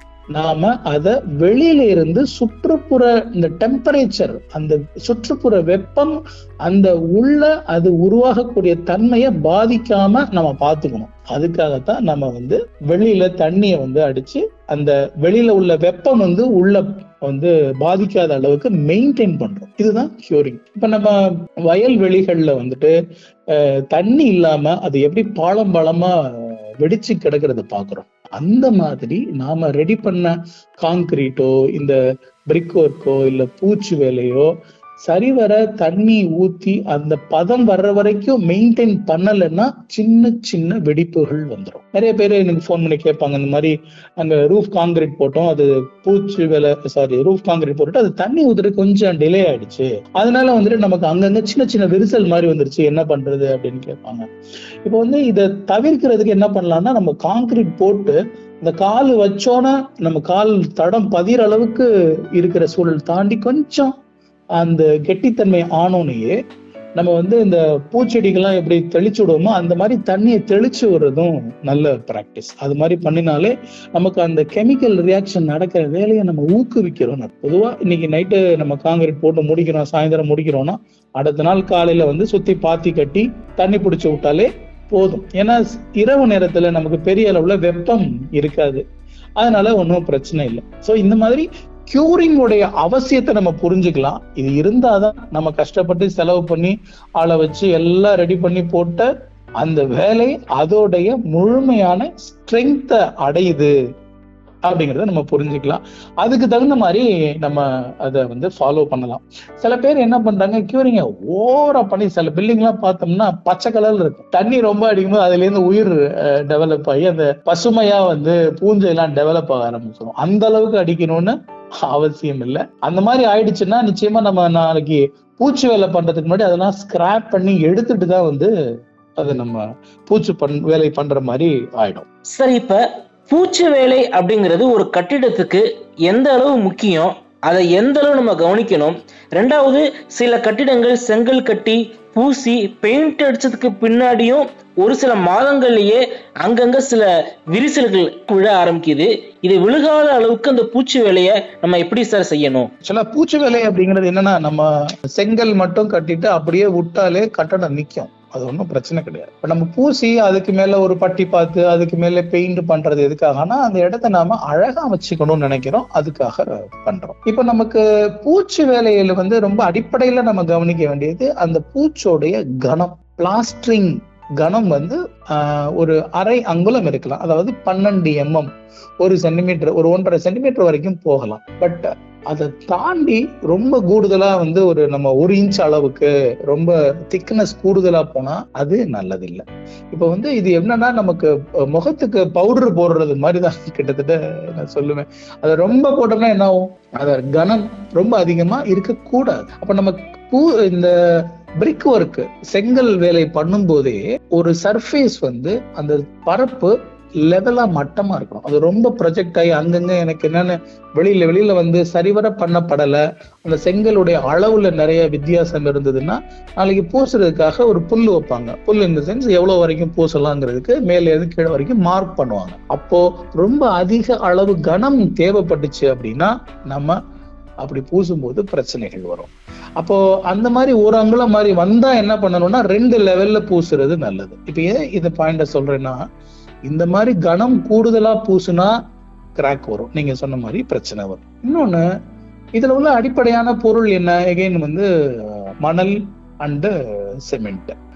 நாம அத வெளியில இருந்து சுற்றுப்புற இந்த டெம்பரேச்சர் அந்த சுற்றுப்புற வெப்பம் அந்த உள்ள அது உருவாகக்கூடிய தன்மையை பாதிக்காம நம்ம பார்த்துக்கணும் அதுக்காகத்தான் நம்ம வந்து வெளியில தண்ணியை வந்து அடிச்சு அந்த வெளியில உள்ள வெப்பம் வந்து உள்ள வந்து பாதிக்காத அளவுக்கு மெயின்டைன் பண்றோம் இதுதான் கியூரிங் இப்ப நம்ம வயல்வெளிகள்ல வந்துட்டு அஹ், தண்ணி இல்லாம அது எப்படி பாலம் பாலமா வெடிச்சு கிடக்கிறத பாக்குறோம் அந்த மாதிரி நாம ரெடி பண்ண காங்கிரீட்டோ இந்த பிரிக் ஒர்க்கோ இல்ல பூச்சி வேலையோ சரிவர தண்ணி ஊத்தி அந்த பதம் வர்ற வரைக்கும் மெயின்டைன் பண்ணலைன்னா சின்ன சின்ன வெடிப்புகள் வந்துடும் நிறைய பேர் எனக்கு ஃபோன் பண்ணி கேட்பாங்க இந்த மாதிரி அங்க ரூஃப் காங்கிரீட் போட்டோம் அது பூச்சி வேலை சாரி ரூஃப் காங்கிரீட் போட்டுட்டு அது தண்ணி ஊத்துறது கொஞ்சம் டிலே ஆயிடுச்சு அதனால வந்துட்டு நமக்கு அங்கங்க சின்ன சின்ன விரிசல் மாதிரி வந்துருச்சு என்ன பண்றது அப்படின்னு கேட்பாங்க இப்போ வந்து இதை தவிர்க்கிறதுக்கு என்ன பண்ணலாம்னா நம்ம காங்கிரீட் போட்டு இந்த கால் வச்சோன்னா நம்ம கால் தடம் பதிர அளவுக்கு இருக்கிற சூழல் தாண்டி கொஞ்சம் அந்த கெட்டித்தன்மை ஆனோனையே நம்ம வந்து இந்த பூச்செடிகள்லாம் எப்படி தெளிச்சு விடுவோமோ அந்த மாதிரி தண்ணியை தெளிச்சு விடுறதும் நல்ல பிராக்டிஸ் அது மாதிரி பண்ணினாலே நமக்கு அந்த கெமிக்கல் ரியாக்ஷன் நடக்கிற வேலையை நம்ம ஊக்குவிக்கிறோம் பொதுவா இன்னைக்கு நைட்டு நம்ம காங்கிரீட் போட்டு முடிக்கிறோம் சாயந்தரம் முடிக்கிறோம்னா அடுத்த நாள் காலையில வந்து சுத்தி பாத்தி கட்டி தண்ணி பிடிச்சு விட்டாலே போதும் ஏன்னா இரவு நேரத்துல நமக்கு பெரிய அளவுல வெப்பம் இருக்காது அதனால ஒன்றும் பிரச்சனை இல்லை ஸோ இந்த மாதிரி கியூரிங் உடைய அவசியத்தை நம்ம புரிஞ்சுக்கலாம் இது இருந்தாதான் நம்ம கஷ்டப்பட்டு செலவு பண்ணி ஆளை வச்சு எல்லாம் ரெடி பண்ணி போட்ட அந்த வேலை அதோடைய முழுமையான ஸ்ட்ரென்த்தை அடையுது அப்படிங்கறத நம்ம புரிஞ்சுக்கலாம் அதுக்கு தகுந்த மாதிரி நம்ம அதை வந்து ஃபாலோ பண்ணலாம் சில பேர் என்ன பண்றாங்க கியூரிங்க ஓவரா பண்ணி சில பில்டிங் எல்லாம் பார்த்தோம்னா பச்சை கலர்ல இருக்கும் தண்ணி ரொம்ப அடிக்கும்போது அதுல இருந்து உயிர் டெவலப் ஆகி அந்த பசுமையா வந்து பூஞ்சை எல்லாம் டெவலப் ஆக ஆரம்பிச்சிடும் அந்த அளவுக்கு அடிக்கணும்னு அவசியம் இல்லை அந்த மாதிரி ஆயிடுச்சுன்னா நிச்சயமா நம்ம நாளைக்கு பூச்சி வேலை பண்றதுக்கு முன்னாடி அதெல்லாம் ஸ்கிராப் பண்ணி எடுத்துட்டு தான் வந்து அது நம்ம பூச்சி பண் வேலை பண்ற மாதிரி ஆயிடும் சரி இப்ப பூச்சி வேலை அப்படிங்கிறது ஒரு கட்டிடத்துக்கு எந்த அளவு முக்கியம் அதை எந்த அளவு நம்ம கவனிக்கணும் ரெண்டாவது சில கட்டிடங்கள் செங்கல் கட்டி பூசி பெயிண்ட் அடிச்சதுக்கு பின்னாடியும் ஒரு சில மாதங்கள்லயே அங்கங்க சில விரிசல்கள் விழ ஆரம்பிக்குது இது விழுகாத அளவுக்கு அந்த பூச்சி வேலையை நம்ம எப்படி சார் செய்யணும் ஆக்சுவலா பூச்சி வேலை அப்படிங்கிறது என்னன்னா நம்ம செங்கல் மட்டும் கட்டிட்டு அப்படியே விட்டாலே கட்டடம் நிக்கும் அது ஒன்றும் பிரச்சனை கிடையாது இப்ப நம்ம பூசி அதுக்கு மேல ஒரு பட்டி பார்த்து அதுக்கு மேல பெயிண்ட் பண்றது எதுக்காகனா அந்த இடத்த நாம அழகா வச்சுக்கணும்னு நினைக்கிறோம் அதுக்காக பண்றோம் இப்ப நமக்கு பூச்சி வேலையில வந்து ரொம்ப அடிப்படையில நம்ம கவனிக்க வேண்டியது அந்த பூச்சோடைய கனம் பிளாஸ்டரிங் கனம் வந்து ஆஹ், ஒரு அரை அங்குலம் இருக்கலாம் அதாவது பன்னெண்டு எம்எம் ஒரு சென்டிமீட்டர் ஒரு ஒன்றரை சென்டிமீட்டர் வரைக்கும் போகலாம் பட் அதை தாண்டி ரொம்ப கூடுதலா வந்து ஒரு நம்ம ஒரு இன்ச் அளவுக்கு ரொம்ப திக்னஸ் கூடுதலா போனா அது நல்லதில்லை இப்ப வந்து இது என்னன்னா நமக்கு அஹ், முகத்துக்கு பவுடர் போடுறது மாதிரி தான் கிட்டத்தட்ட நான் சொல்லுவேன் அதை ரொம்ப போட்டோம்னா என்ன ஆகும் அத கனம் ரொம்ப அதிகமா இருக்கக்கூடாது அப்ப நம்ம பூ இந்த பிரிக் ஒர்க் செங்கல் வேலை பண்ணும்போதே ஒரு சர்ஃபேஸ் வந்து அந்த பரப்பு லெவலா மட்டமா இருக்கணும் அது ரொம்ப ப்ரொஜெக்ட் ஆகி அங்கங்க எனக்கு என்னன்னு வெளியில வெளியில வந்து சரிவர பண்ணப்படல அந்த செங்கலுடைய அளவுல நிறைய வித்தியாசம் இருந்ததுன்னா நாளைக்கு பூசுறதுக்காக ஒரு புல் வைப்பாங்க புல் இந்த சென்ஸ் எவ்வளவு வரைக்கும் பூசலாங்கிறதுக்கு மேல இருந்து கீழே வரைக்கும் மார்க் பண்ணுவாங்க அப்போ ரொம்ப அதிக அளவு கனம் தேவைப்பட்டுச்சு அப்படின்னா நம்ம அப்படி பூசும்போது பிரச்சனைகள் வரும் அப்போ அந்த மாதிரி ஒரு அங்குலம் மாதிரி வந்தா என்ன பண்ணணும்னா ரெண்டு லெவல்ல பூசுறது நல்லது இப்ப ஏன் இந்த பாயிண்ட சொல்றேன்னா இந்த மாதிரி கனம் கூடுதலா பூசுனா கிராக் வரும் நீங்க சொன்ன மாதிரி பிரச்சனை வரும் இன்னொன்னு இதுல உள்ள அடிப்படையான பொருள் என்ன எகைன் வந்து அஹ், மணல் அண்டு சிமெண்ட்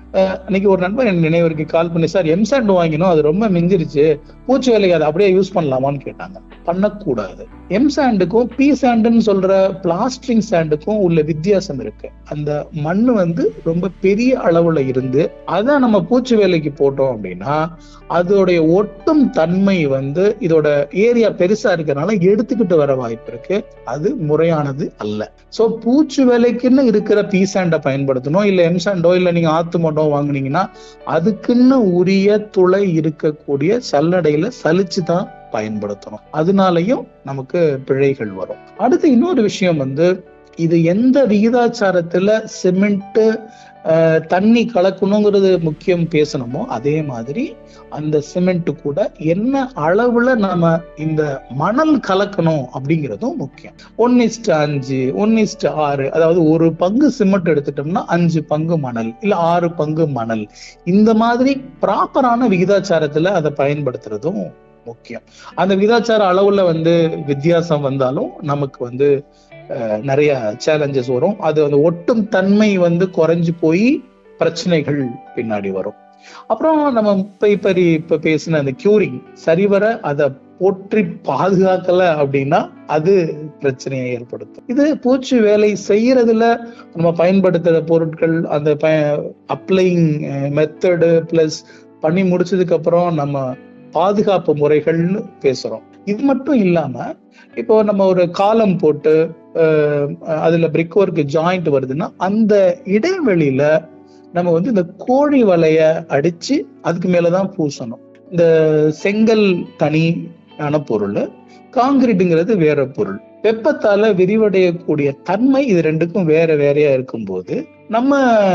அஹ், அன்னைக்கு ஒரு நண்பர் என் நினைவருக்கு கால் பண்ணி சார் எம்சாண்ட் வாங்கினோம் அது ரொம்ப மிஞ்சிருச்சு பூச்சி வேலைக்கு அதை அப்படியே யூஸ் பண்ணலாமான்னு கேட்டாங்க பண்ணக்கூடாது எம் சாண்டுக்கும் பி சாண்டுன்னு சொல்ற பிளாஸ்டரிங் சாண்டுக்கும் உள்ள வித்தியாசம் இருக்கு அந்த மண்ணு வந்து ரொம்ப பெரிய அளவுல இருந்து அதை நம்ம பூச்சி வேலைக்கு போட்டோம் அப்படின்னா அதோடைய ஒட்டும் தன்மை வந்து இதோட ஏரியா பெருசா இருக்கிறனால எடுத்துக்கிட்டு வர வாய்ப்பு இருக்கு அது முறையானது அல்ல சோ பூச்சி வேலைக்குன்னு இருக்கிற பி சாண்டை பயன்படுத்தணும் இல்ல எம் சாண்டோ இல்ல நீங்க ஆத்து மட்டோ வாங்குனீங்கன்னா அதுக்குன்னு உரிய துளை இருக்கக்கூடிய சல்லடையில சலிச்சு தான் பயன்படுத்தணும் அதனாலயும் நமக்கு பிழைகள் வரும் அடுத்து இன்னொரு விஷயம் வந்து இது எந்த விகிதாச்சாரத்துல சிமெண்ட் தண்ணி கலக்கணுங்கிறது முக்கியம் பேசணுமோ அதே மாதிரி அந்த சிமெண்ட் கூட என்ன அளவுல நாம இந்த மணல் கலக்கணும் அப்படிங்கிறதும் முக்கியம் ஒன் இஸ்ட் அஞ்சு ஒன் இஸ்ட் ஆறு அதாவது ஒரு பங்கு சிமெண்ட் எடுத்துட்டோம்னா அஞ்சு பங்கு மணல் இல்ல ஆறு பங்கு மணல் இந்த மாதிரி ப்ராப்பரான விகிதாச்சாரத்துல அதை பயன்படுத்துறதும் முக்கியம் அந்த விகிதாச்சார அளவுல வந்து வித்தியாசம் வந்தாலும் நமக்கு வந்து அஹ், நிறைய சேலஞ்சஸ் வரும் அது அந்த ஒட்டும் தன்மை வந்து குறைஞ்சு போய் பிரச்சனைகள் பின்னாடி வரும் அப்புறம் நம்ம இப்ப இப்ப இப்ப பேசின அந்த கியூரிங் சரிவர அதை போற்றி பாதுகாக்கல அப்படின்னா அது பிரச்சனையை ஏற்படுத்தும் இது பூச்சி வேலை செய்யறதுல நம்ம பயன்படுத்துற பொருட்கள் அந்த அப்ளைங் மெத்தடு பிளஸ் பண்ணி முடிச்சதுக்கு அப்புறம் நம்ம பாதுகாப்பு முறைகள்னு பேசுறோம் இது மட்டும் இல்லாம இப்போ நம்ம ஒரு காலம் போட்டு அஹ், அதுல பிரிக் ஒர்க் ஜாயிண்ட் வருதுன்னா அந்த இடைவெளியில நம்ம வந்து இந்த கோழி வலைய அடிச்சு அதுக்கு மேலதான் பூசணும் இந்த செங்கல் தனியான பொருள் காங்கிரீட்டுங்கிறது வேற பொருள் வெப்பத்தால விரிவடையக்கூடிய தன்மை இது ரெண்டுக்கும் வேற வேறையா இருக்கும்போது நம்ம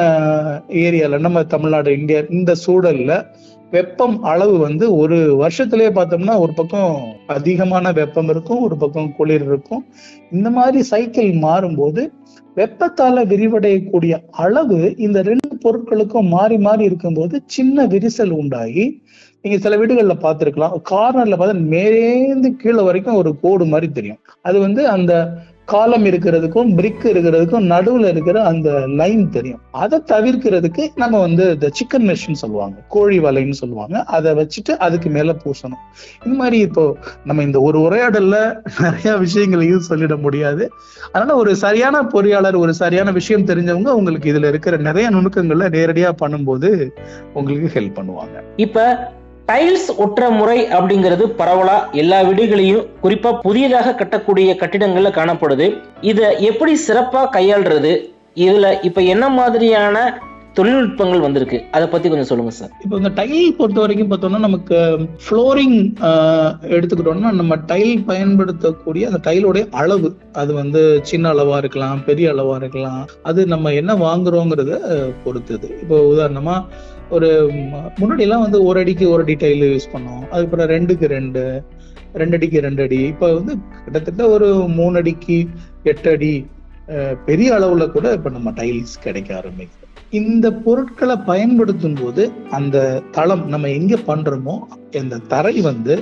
ஏரியால நம்ம தமிழ்நாடு இந்தியா இந்த சூழல்ல வெப்பம் அளவு வந்து ஒரு வருஷத்திலேயே பார்த்தோம்னா ஒரு பக்கம் அதிகமான வெப்பம் இருக்கும் ஒரு பக்கம் குளிர் இருக்கும் இந்த மாதிரி சைக்கிள் மாறும்போது வெப்பத்தால விரிவடையக்கூடிய அளவு இந்த ரெண்டு பொருட்களுக்கும் மாறி மாறி இருக்கும்போது சின்ன விரிசல் உண்டாகி நீங்க சில வீடுகள்ல பார்த்திருக்கலாம் கார்னர்ல பார்த்தா மேலேந்து கீழே வரைக்கும் ஒரு கோடு மாதிரி தெரியும் அது வந்து அந்த காலம் இருக்கிறதுக்கும் பிரிக் இருக்கிறதுக்கும் நடுவுல இருக்கிற அந்த லைன் தெரியும் அதை தவிர்க்கிறதுக்கு நம்ம வந்து இந்த சிக்கன் மெஷின் சொல்லுவாங்க கோழி வலைன்னு சொல்லுவாங்க அதை வச்சுட்டு அதுக்கு மேல பூசணும் இந்த மாதிரி இப்போ நம்ம இந்த ஒரு உரையாடல்ல நிறைய விஷயங்களையும் சொல்லிட முடியாது அதனால ஒரு சரியான பொறியாளர் ஒரு சரியான விஷயம் தெரிஞ்சவங்க உங்களுக்கு இதுல இருக்கிற நிறைய நுணுக்கங்கள்ல நேரடியா பண்ணும்போது உங்களுக்கு ஹெல்ப் பண்ணுவாங்க இப்ப டைல்ஸ் ஒற்ற முறை அப்படிங்கிறது பரவலா எல்லா வீடுகளையும் குறிப்பா புதியதாக கட்டக்கூடிய கட்டிடங்கள்ல காணப்படுது இத எப்படி சிறப்பா கையாள்றது இதுல இப்ப என்ன மாதிரியான தொழில்நுட்பங்கள் வந்திருக்கு அதை பத்தி கொஞ்சம் சொல்லுங்க சார் இப்போ இந்த டைல் பொறுத்த வரைக்கும் பார்த்தோம்னா நமக்கு ஃப்ளோரிங் எடுத்துக்கிட்டோம்னா நம்ம டைல் பயன்படுத்தக்கூடிய அந்த டைலோடைய அளவு அது வந்து சின்ன அளவா இருக்கலாம் பெரிய அளவா இருக்கலாம் அது நம்ம என்ன வாங்குறோங்கிறத பொறுத்தது இப்போ உதாரணமா ஒரு ம- முன்னாடி எல்லாம் வந்து ஒரு அடிக்கு ஒரு அடி டைல் யூஸ் பண்ணோம் அதுக்கப்புறம் ரெண்டுக்கு ரெண்டு ரெண்டு அடிக்கு ரெண்டு அடி இப்போ வந்து கிட்டத்தட்ட ஒரு மூணு அடிக்கு எட்டு அடி அஹ், பெரிய அளவுல கூட இப்ப நம்ம டைல்ஸ் கிடைக்க ஆரம்பிக்குது இந்த பொருட்களை பயன்படுத்தும் போது அந்த தளம் நம்ம எங்க பண்றோமோ அந்த தரை வந்து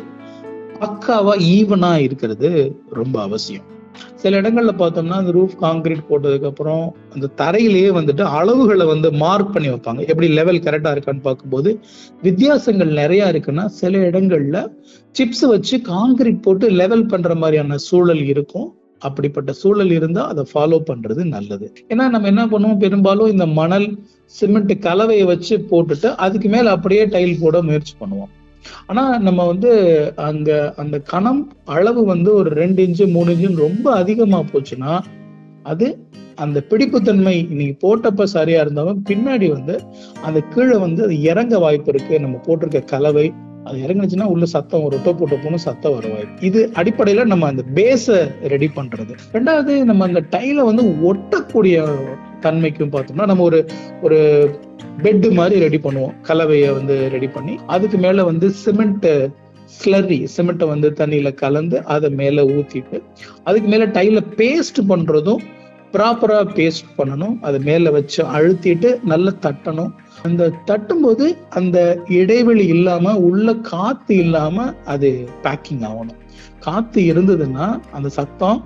பக்காவா ஈவனா இருக்கிறது ரொம்ப அவசியம் சில இடங்கள்ல பார்த்தோம்னா அந்த ரூஃப் காங்கிரீட் போட்டதுக்கு அப்புறம் அந்த தரையிலேயே வந்துட்டு அளவுகளை வந்து மார்க் பண்ணி வைப்பாங்க எப்படி லெவல் கரெக்டா இருக்கான்னு பார்க்கும்போது வித்தியாசங்கள் நிறைய இருக்குன்னா சில இடங்கள்ல சிப்ஸ் வச்சு காங்கிரீட் போட்டு லெவல் பண்ற மாதிரியான சூழல் இருக்கும் அப்படிப்பட்ட சூழல் இருந்தா அதை ஃபாலோ பண்றது நல்லது ஏன்னா நம்ம என்ன பண்ணுவோம் பெரும்பாலும் இந்த மணல் சிமெண்ட் கலவையை வச்சு போட்டுட்டு அதுக்கு மேல அப்படியே டைல் போட முயற்சி பண்ணுவோம் ஆனா நம்ம வந்து அங்க அந்த கணம் அளவு வந்து ஒரு ரெண்டு இன்ச்சு மூணு இன்ச்சு ரொம்ப அதிகமா போச்சுன்னா அது அந்த பிடிப்புத்தன்மை இன்னைக்கு போட்டப்ப சரியா இருந்தாலும் பின்னாடி வந்து அந்த கீழே வந்து அது இறங்க வாய்ப்பு இருக்கு நம்ம போட்டிருக்க கலவை அது இறங்குச்சுன்னா உள்ள சத்தம் ஒரு டொப்பு டொப்புன்னு சத்தம் வர வாய்ப்பு இது அடிப்படையில நம்ம அந்த பேஸ ரெடி பண்றது ரெண்டாவது நம்ம அந்த டைலை வந்து ஒட்டக்கூடிய தன்மைக்கும் பார்த்தோம்னா நம்ம ஒரு ஒரு பெட் மாதிரி ரெடி பண்ணுவோம் கலவையை வந்து ரெடி பண்ணி அதுக்கு மேல வந்து சிமெண்ட் ஸ்லரி சிமெண்ட்டை வந்து தண்ணியில கலந்து அதை மேல ஊத்திட்டு அதுக்கு மேல டைல பேஸ்ட் பண்றதும் ப்ராப்பரா பேஸ்ட் பண்ணணும் அது மேல வச்சு அழுத்திட்டு நல்லா தட்டணும் அந்த தட்டும்போது அந்த இடைவெளி இல்லாம உள்ள காத்து இல்லாம அது பேக்கிங் ஆகணும் காத்து இருந்ததுன்னா அந்த சத்தம்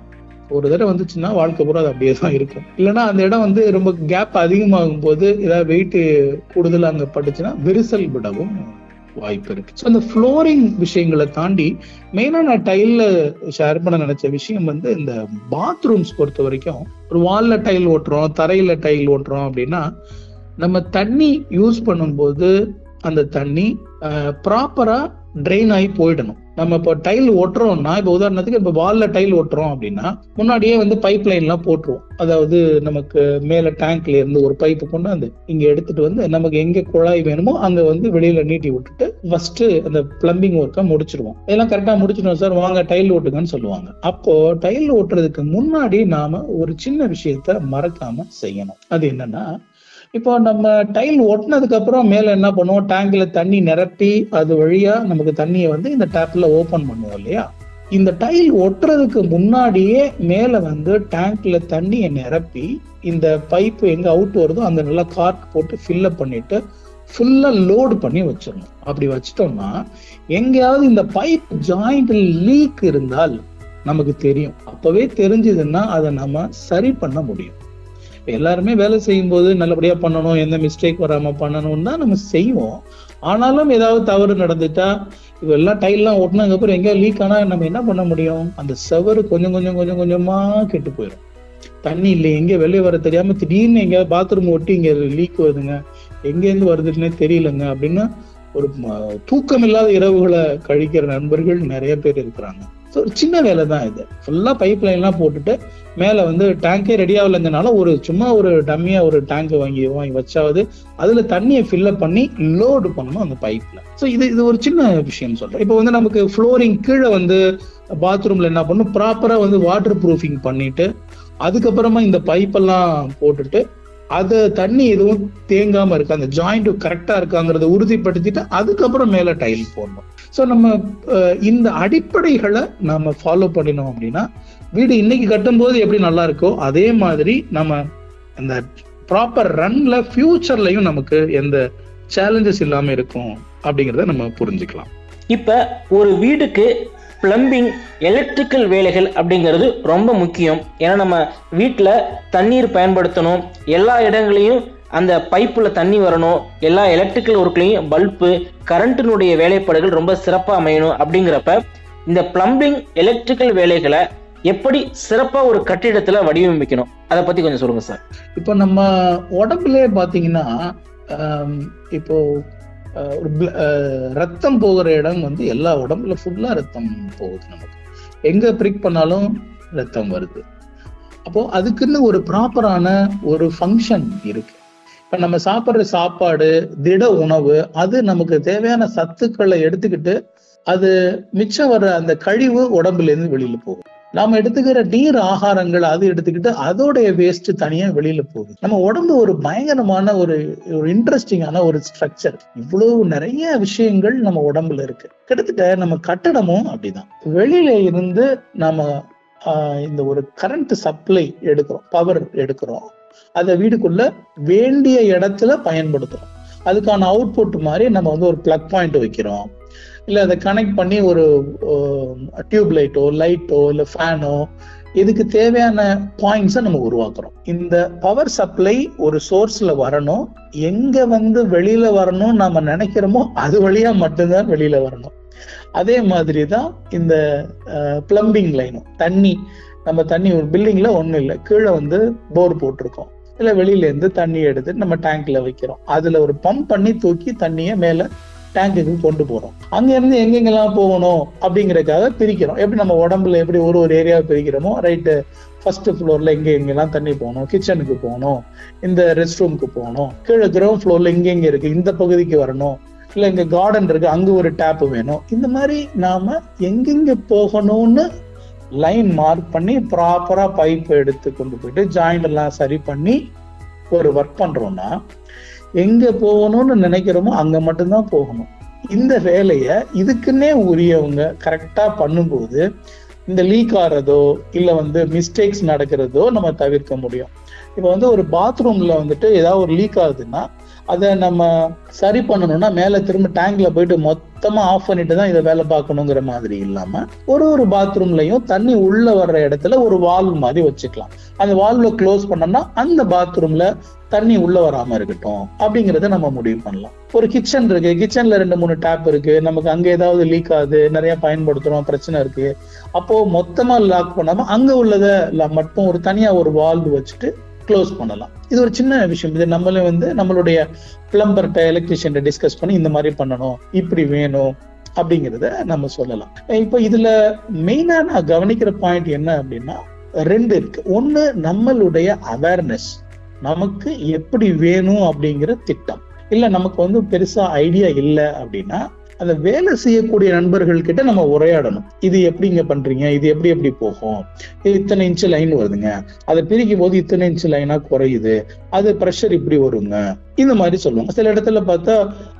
ஒரு தடவை வந்துச்சுன்னா வாழ்க்கை பூரா அது அப்படியே தான் இருக்கும் இல்லைன்னா அந்த இடம் வந்து ரொம்ப கேப் அதிகமாகும் போது ஏதாவது வெயிட் கூடுதலா அங்க பட்டுச்சுன்னா விரிசல் விடவும் வாய்ப்பு இருக்கு ஸோ அந்த ஃப்ளோரிங் விஷயங்களை தாண்டி மெயினா நான் டைல்ல ஷேர் பண்ண நினைச்ச விஷயம் வந்து இந்த பாத்ரூம்ஸ் பொறுத்த வரைக்கும் ஒரு வால்ல டைல் ஓட்டுறோம் தரையில டைல் ஓட்டுறோம் அப்படின்னா நம்ம தண்ணி யூஸ் பண்ணும்போது அந்த தண்ணி ப்ராப்பரா ட்ரெயின் ஆகி போயிடணும் நம்ம இப்போ டைல் ஓட்டுறோம்னா இப்போ உதாரணத்துக்கு இப்போ வால்ல டைல் ஓட்டுறோம் அப்படின்னா முன்னாடியே வந்து பைப் லைன்லாம் போட்டுருவோம் அதாவது நமக்கு மேல டேங்க்ல இருந்து ஒரு பைப்பு கொண்டு வந்து இங்க எடுத்துட்டு வந்து நமக்கு எங்க குழாய் வேணுமோ அங்க வந்து வெளியில நீட்டி விட்டுட்டு ஃபர்ஸ்ட் அந்த பிளம்பிங் ஒர்க்கை முடிச்சிருவோம் இதெல்லாம் கரெக்டா முடிச்சிட்டோம் சார் வாங்க டைல் ஓட்டுங்கன்னு சொல்லுவாங்க அப்போ டைல் ஓட்டுறதுக்கு முன்னாடி நாம ஒரு சின்ன விஷயத்த மறக்காம செய்யணும் அது என்னன்னா இப்போ நம்ம டைல் ஒட்டினதுக்கு அப்புறம் மேல என்ன பண்ணுவோம் டேங்க்ல தண்ணி நிரப்பி அது வழியா நமக்கு தண்ணியை வந்து இந்த டேப்ல ஓபன் பண்ணுவோம் இல்லையா இந்த டைல் ஒட்டுறதுக்கு முன்னாடியே மேல வந்து டேங்க்ல தண்ணியை நிரப்பி இந்த பைப் எங்க அவுட் வருதோ அங்க நல்லா கார்க் போட்டு ஃபில்லப் பண்ணிட்டு ஃபுல்லா லோடு பண்ணி வச்சிடணும் அப்படி வச்சிட்டோம்னா எங்கேயாவது இந்த பைப் ஜாயிண்ட்ல லீக் இருந்தால் நமக்கு தெரியும் அப்பவே தெரிஞ்சதுன்னா அதை நம்ம சரி பண்ண முடியும் எல்லாருமே வேலை செய்யும் போது நல்லபடியா பண்ணணும் எந்த மிஸ்டேக் வராம பண்ணணும்னு தான் நம்ம செய்வோம் ஆனாலும் ஏதாவது தவறு நடந்துட்டா இதெல்லாம் டைல்லாம் ஒட்டினதுக்கு அப்புறம் எங்கேயா லீக் ஆனா நம்ம என்ன பண்ண முடியும் அந்த செவரு கொஞ்சம் கொஞ்சம் கொஞ்சம் கொஞ்சமா கெட்டு போயிடும் தண்ணி இல்லை எங்க வெளியே வர தெரியாம திடீர்னு எங்க பாத்ரூம் ஒட்டி இங்க லீக் வருதுங்க எங்க இருந்து வருதுன்னே தெரியலங்க அப்படின்னு ஒரு தூக்கம் இல்லாத இரவுகளை கழிக்கிற நண்பர்கள் நிறைய பேர் இருக்கிறாங்க ஸோ ஒரு சின்ன வேலை தான் இது ஃபுல்லா பைப் லைன்லாம் போட்டுட்டு மேல வந்து டேங்கே ரெடி ஆகலைங்கனால ஒரு சும்மா ஒரு டம்மியா ஒரு டேங்க் வாங்கி வாங்கி வச்சாவது அதுல தண்ணியை ஃபில்லப் பண்ணி லோடு பண்ணணும் அந்த பைப்ல ஸோ இது இது ஒரு சின்ன விஷயம் சொல்றேன் இப்போ வந்து நமக்கு ஃப்ளோரிங் கீழே வந்து பாத்ரூம்ல என்ன பண்ணும் ப்ராப்பரா வந்து வாட்டர் ப்ரூஃபிங் பண்ணிட்டு அதுக்கப்புறமா இந்த பைப்பெல்லாம் போட்டுட்டு அது தண்ணி எதுவும் தேங்காம இருக்கு அந்த ஜாயிண்ட் கரெக்டா இருக்காங்கிறத உறுதிப்படுத்திட்டு அதுக்கப்புறம் மேல டைல் போடணும் ஸோ நம்ம இந்த அடிப்படைகளை நம்ம ஃபாலோ பண்ணினோம் அப்படின்னா வீடு இன்னைக்கு கட்டும்போது எப்படி நல்லா இருக்கோ அதே மாதிரி நம்ம அந்த ப்ராப்பர் ரன்ல ஃபியூச்சர்லயும் நமக்கு எந்த சேலஞ்சஸ் இல்லாம இருக்கும் அப்படிங்கிறத நம்ம புரிஞ்சுக்கலாம் இப்ப ஒரு வீடுக்கு பிளம்பிங் எலக்ட்ரிக்கல் வேலைகள் அப்படிங்கிறது ரொம்ப முக்கியம் ஏன்னா நம்ம வீட்டில் தண்ணீர் பயன்படுத்தணும் எல்லா இடங்களையும் அந்த பைப்பில் தண்ணி வரணும் எல்லா எலக்ட்ரிக்கல் ஒர்க்லையும் பல்பு கரண்ட்டினுடைய வேலைப்பாடுகள் ரொம்ப சிறப்பாக அமையணும் அப்படிங்கிறப்ப இந்த பிளம்பிங் எலக்ட்ரிக்கல் வேலைகளை எப்படி சிறப்பா ஒரு கட்டிடத்துல வடிவமைக்கணும் அதை பத்தி கொஞ்சம் சொல்லுங்க சார் இப்போ நம்ம உடம்புல பாத்தீங்கன்னா இப்போ ஒரு ரத்தம் போகிற இடம் வந்து எல்லா உடம்புல ஃபுல்லா ரத்தம் போகுது நமக்கு எங்க பிரிக் பண்ணாலும் ரத்தம் வருது அப்போ அதுக்குன்னு ஒரு ப்ராப்பரான ஒரு ஃபங்க்ஷன் இருக்கு இப்ப நம்ம சாப்பிட்ற சாப்பாடு திட உணவு அது நமக்கு தேவையான சத்துக்களை எடுத்துக்கிட்டு அது மிச்சம் வர்ற அந்த கழிவு உடம்புல இருந்து வெளியில போகும் நாம எடுத்துக்கிற நீர் ஆகாரங்கள் அது எடுத்துக்கிட்டு அதோடைய வேஸ்ட் தனியா வெளியில போகுது நம்ம உடம்பு ஒரு பயங்கரமான ஒரு ஒரு இன்ட்ரெஸ்டிங்கான ஒரு ஸ்ட்ரக்சர் இவ்வளவு நிறைய விஷயங்கள் நம்ம உடம்புல இருக்கு கிட்டத்தட்ட நம்ம கட்டடமும் அப்படிதான் வெளியில இருந்து நம்ம இந்த ஒரு கரண்ட் சப்ளை எடுக்கிறோம் பவர் எடுக்கிறோம் அதை வீடுக்குள்ள வேண்டிய இடத்துல பயன்படுத்துறோம் அதுக்கான அவுட்புட் மாதிரி நம்ம வந்து ஒரு பிளக் பாயிண்ட் வைக்கிறோம் இல்லை அதை கனெக்ட் பண்ணி ஒரு டியூப் லைட்டோ லைட்டோ இல்லை ஃபேனோ இதுக்கு தேவையான பாயிண்ட்ஸை நம்ம உருவாக்குறோம் இந்த பவர் சப்ளை ஒரு சோர்ஸ்ல வரணும் எங்க வந்து வெளியில வரணும் நாம நினைக்கிறோமோ அது வழியா மட்டும்தான் வெளியில வரணும் அதே மாதிரி தான் இந்த பிளம்பிங் லைனும் தண்ணி நம்ம தண்ணி ஒரு பில்டிங்ல ஒன்றும் இல்லை கீழே வந்து போர் போட்டிருக்கோம் இல்லை வெளியில இருந்து தண்ணி எடுத்து நம்ம டேங்க்ல வைக்கிறோம் அதுல ஒரு பம்ப் பண்ணி தூக்கி தண்ணியை மேல டேங்குக்கு கொண்டு போறோம் அங்க இருந்து எங்கெங்கெல்லாம் போகணும் அப்படிங்கறதுக்காக பிரிக்கிறோம் எப்படி நம்ம உடம்புல எப்படி ஒரு ஒரு ஏரியாவை பிரிக்கிறோமோ ரைட்டு ஃபர்ஸ்ட் ஃப்ளோர்ல எங்க எங்கெல்லாம் தண்ணி போகணும் கிச்சனுக்கு போகணும் இந்த ரெஸ்ட் ரூமுக்கு போகணும் கீழே கிரவுண்ட் ஃப்ளோர்ல எங்க எங்க இருக்கு இந்த பகுதிக்கு வரணும் இல்ல இங்க கார்டன் இருக்கு அங்க ஒரு டேப் வேணும் இந்த மாதிரி நாம எங்கெங்க போகணும்னு லைன் மார்க் பண்ணி ப்ராப்பரா பைப் எடுத்து கொண்டு போயிட்டு ஜாயிண்ட் எல்லாம் சரி பண்ணி ஒரு ஒர்க் பண்றோம்னா எங்க போகணும்னு நினைக்கிறோமோ அங்க மட்டும்தான் போகணும் இந்த வேலைய இதுக்குன்னே உரியவங்க கரெக்டா பண்ணும்போது இந்த லீக் ஆறதோ இல்ல வந்து மிஸ்டேக்ஸ் நடக்கிறதோ நம்ம தவிர்க்க முடியும் இப்போ வந்து ஒரு பாத்ரூம்ல வந்துட்டு ஏதாவது ஒரு லீக் ஆகுதுன்னா அதை நம்ம சரி பண்ணணும்னா மேல திரும்ப டேங்க்ல போயிட்டு மொத்தமா ஆஃப் பண்ணிட்டு தான் இதை வேலை பார்க்கணுங்கிற மாதிரி இல்லாம ஒரு ஒரு பாத்ரூம்லயும் தண்ணி உள்ள வர்ற இடத்துல ஒரு வால்வ் மாதிரி வச்சுக்கலாம் அந்த வால்வ்ல க்ளோஸ் பண்ணோம்னா அந்த பாத்ரூம்ல தண்ணி உள்ள வராம இருக்கட்டும் அப்படிங்கறத நம்ம முடிவு பண்ணலாம் ஒரு கிச்சன் இருக்கு கிச்சன்ல ரெண்டு மூணு டேப் இருக்கு நமக்கு அங்க ஏதாவது லீக் ஆகுது நிறைய பயன்படுத்துறோம் பிரச்சனை இருக்கு அப்போ மொத்தமா லாக் பண்ணாம அங்க உள்ளத மட்டும் ஒரு தனியா ஒரு வால்வ் வச்சுட்டு க்ளோஸ் பண்ணலாம் இது ஒரு சின்ன விஷயம் இது நம்மளே வந்து நம்மளுடைய பிளம்பர்கிட்ட எலக்ட்ரிஷியன் டிஸ்கஸ் பண்ணி இந்த மாதிரி பண்ணணும் இப்படி வேணும் அப்படிங்கிறத நம்ம சொல்லலாம் இப்போ இதுல மெயினா நான் கவனிக்கிற பாயிண்ட் என்ன அப்படின்னா ரெண்டு இருக்கு ஒண்ணு நம்மளுடைய அவேர்னஸ் நமக்கு எப்படி வேணும் அப்படிங்கிற திட்டம் இல்ல நமக்கு வந்து பெருசா ஐடியா இல்லை அப்படின்னா அந்த வேலை செய்யக்கூடிய நண்பர்கள் கிட்ட நம்ம உரையாடணும் இது எப்படிங்க பண்றீங்க இது எப்படி எப்படி போகும் இது இத்தனை இன்ச்சு லைன் வருதுங்க அதை பிரிக்கும் போது இத்தனை இன்ச்சு லைனா குறையுது அது ப்ரெஷர் இப்படி வருங்க இந்த மாதிரி சொல்லுவாங்க சில இடத்துல பார்த்தா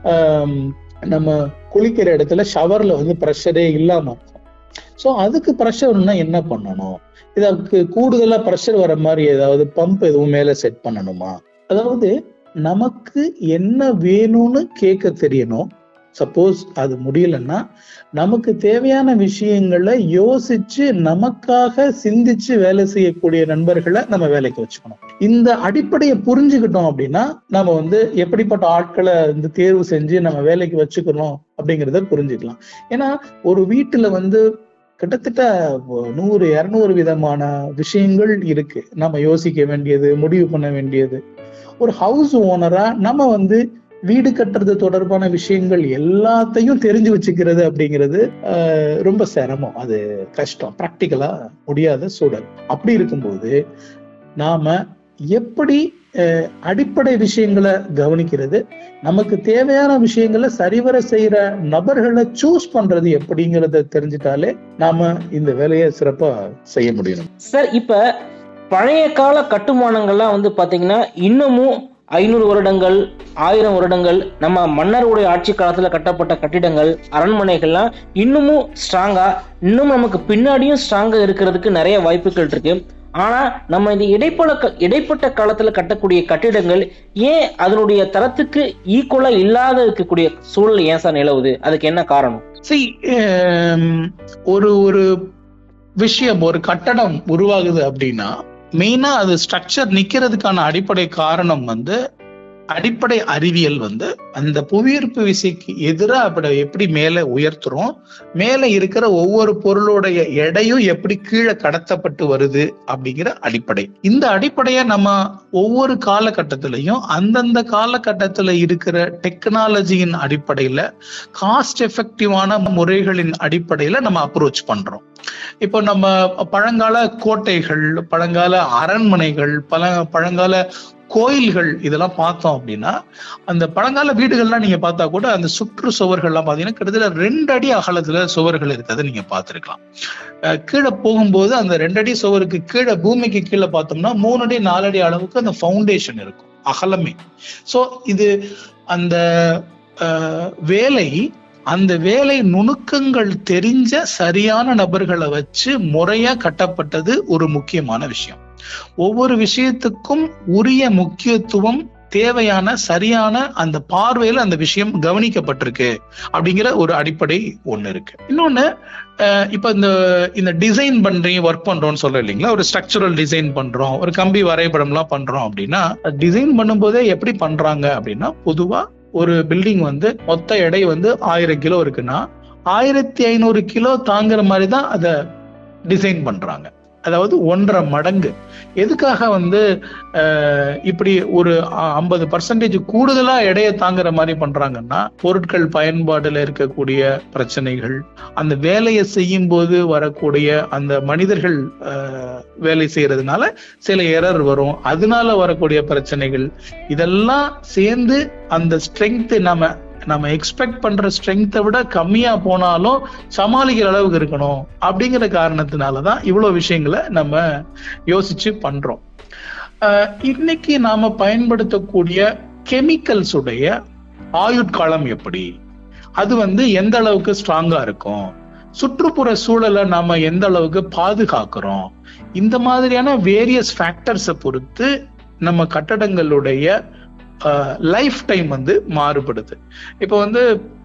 நம்ம குளிக்கிற இடத்துல ஷவர்ல வந்து ப்ரெஷரே இல்லாம இருக்கும் ஸோ அதுக்கு ப்ரெஷர்னா என்ன பண்ணணும் இதற்கு கூடுதலா ப்ரெஷர் வர மாதிரி ஏதாவது பம்ப் எதுவும் மேல செட் பண்ணணுமா அதாவது நமக்கு என்ன வேணும்னு கேட்க தெரியணும் சப்போஸ் அது முடியலன்னா நமக்கு தேவையான விஷயங்களை யோசிச்சு நமக்காக சிந்திச்சு வேலை செய்யக்கூடிய நண்பர்களை நம்ம வேலைக்கு வச்சுக்கணும் இந்த அடிப்படையை புரிஞ்சுக்கிட்டோம் அப்படின்னா நம்ம வந்து எப்படிப்பட்ட ஆட்களை வந்து தேர்வு செஞ்சு நம்ம வேலைக்கு வச்சுக்கணும் அப்படிங்கிறத புரிஞ்சுக்கலாம் ஏன்னா ஒரு வீட்டுல வந்து கிட்டத்தட்ட நூறு இருநூறு விதமான விஷயங்கள் இருக்கு நம்ம யோசிக்க வேண்டியது முடிவு பண்ண வேண்டியது ஒரு ஹவுஸ் ஓனரா நம்ம வந்து வீடு கட்டுறது தொடர்பான விஷயங்கள் எல்லாத்தையும் தெரிஞ்சு வச்சுக்கிறது அப்படிங்கிறது ரொம்ப சிரமம் அது கஷ்டம் ப்ராக்டிக்கலா முடியாத சூழல் அப்படி இருக்கும்போது நாம எப்படி அடிப்படை விஷயங்களை கவனிக்கிறது நமக்கு தேவையான விஷயங்களை சரிவர செய்யற நபர்களை சூஸ் பண்றது எப்படிங்கிறத தெரிஞ்சிட்டாலே நாம இந்த வேலையை சிறப்பா செய்ய முடியும் சார் இப்ப பழைய கால கட்டுமானங்கள்லாம் வந்து பாத்தீங்கன்னா இன்னமும் ஐநூறு வருடங்கள் ஆயிரம் வருடங்கள் நம்ம மன்னருடைய ஆட்சி காலத்துல கட்டப்பட்ட கட்டிடங்கள் அரண்மனைகள்லாம் இன்னமும் ஸ்ட்ராங்கா இன்னும் நமக்கு பின்னாடியும் ஸ்ட்ராங்கா இருக்கிறதுக்கு நிறைய வாய்ப்புகள் இருக்கு ஆனா நம்ம இந்த இடைப்பட இடைப்பட்ட காலத்துல கட்டக்கூடிய கட்டிடங்கள் ஏன் அதனுடைய தரத்துக்கு ஈக்குவலா இல்லாத இருக்கக்கூடிய சூழல் ஏன் சார் நிலவுது அதுக்கு என்ன காரணம் சரி ஒரு ஒரு விஷயம் ஒரு கட்டடம் உருவாகுது அப்படின்னா மெயினா அது ஸ்ட்ரக்சர் நிக்கிறதுக்கான அடிப்படை காரணம் வந்து அடிப்படை அறிவியல் வந்து அந்த புவியீர்ப்பு விசைக்கு எதிராக அப்படி எப்படி மேலே உயர்த்துறோம் மேலே இருக்கிற ஒவ்வொரு பொருளுடைய எடையும் எப்படி கீழே கடத்தப்பட்டு வருது அப்படிங்கிற அடிப்படை இந்த அடிப்படையை நம்ம ஒவ்வொரு காலகட்டத்திலையும் அந்தந்த காலகட்டத்தில் இருக்கிற டெக்னாலஜியின் அடிப்படையில காஸ்ட் எஃபெக்டிவான முறைகளின் அடிப்படையில நம்ம அப்ரோச் பண்றோம் இப்போ நம்ம பழங்கால கோட்டைகள் பழங்கால அரண்மனைகள் பல பழங்கால கோயில்கள் இதெல்லாம் பார்த்தோம் அப்படின்னா அந்த பழங்கால வீடுகள்லாம் நீங்க பார்த்தா கூட அந்த சுற்று சுவர்கள்லாம் பாத்தீங்கன்னா கிட்டத்தட்ட ரெண்டு அடி அகலத்துல சுவர்கள் இருக்கிறத நீங்க பார்த்திருக்கலாம் கீழே போகும்போது அந்த ரெண்டு அடி சுவருக்கு கீழே பூமிக்கு கீழே பார்த்தோம்னா மூணு அடி நாலு அடி அளவுக்கு அந்த ஃபவுண்டேஷன் இருக்கும் அகலமே சோ இது அந்த வேலை அந்த வேலை நுணுக்கங்கள் தெரிஞ்ச சரியான நபர்களை வச்சு முறையா கட்டப்பட்டது ஒரு முக்கியமான விஷயம் ஒவ்வொரு விஷயத்துக்கும் உரிய முக்கியத்துவம் தேவையான சரியான அந்த பார்வையில அந்த விஷயம் கவனிக்கப்பட்டிருக்கு அப்படிங்கிற ஒரு அடிப்படை ஒண்ணு இருக்கு இன்னொன்னு இப்ப இந்த இந்த டிசைன் பண்றீங்க ஒர்க் பண்றோம்னு சொல்றோம் இல்லைங்களா ஒரு ஸ்ட்ரக்சரல் டிசைன் பண்றோம் ஒரு கம்பி வரைபடம் எல்லாம் பண்றோம் அப்படின்னா டிசைன் பண்ணும்போதே எப்படி பண்றாங்க அப்படின்னா பொதுவா ஒரு பில்டிங் வந்து மொத்த எடை வந்து ஆயிரம் கிலோ இருக்குன்னா ஆயிரத்தி ஐநூறு கிலோ தாங்குற மாதிரி தான் அதை டிசைன் பண்றாங்க அதாவது ஒன்றரை மடங்கு எதுக்காக வந்து இப்படி ஒரு ஐம்பது பர்சன்டேஜ் கூடுதலா எடையை தாங்குற மாதிரி பண்றாங்கன்னா பொருட்கள் பயன்பாடுல இருக்கக்கூடிய பிரச்சனைகள் அந்த வேலையை செய்யும் போது வரக்கூடிய அந்த மனிதர்கள் வேலை செய்யறதுனால சில எரர் வரும் அதனால வரக்கூடிய பிரச்சனைகள் இதெல்லாம் சேர்ந்து அந்த ஸ்ட்ரென்த் நம்ம நம்ம எக்ஸ்பெக்ட் பண்ற ஸ்ட்ரென்த்தை விட கம்மியா போனாலும் சமாளிக்கிற அளவுக்கு இருக்கணும் அப்படிங்கிற காரணத்தினாலதான் இவ்வளவு விஷயங்களை நம்ம யோசிச்சு பண்றோம் இன்னைக்கு நாம பயன்படுத்தக்கூடிய கெமிக்கல்ஸ் உடைய ஆயுட்காலம் எப்படி அது வந்து எந்த அளவுக்கு ஸ்ட்ராங்கா இருக்கும் சுற்றுப்புற சூழலை நாம எந்த அளவுக்கு பாதுகாக்கிறோம் இந்த மாதிரியான வேரியஸ் ஃபேக்டர்ஸை பொறுத்து நம்ம கட்டடங்களுடைய லைஃப் டைம் வந்து மாறுபடுது இப்போ வந்து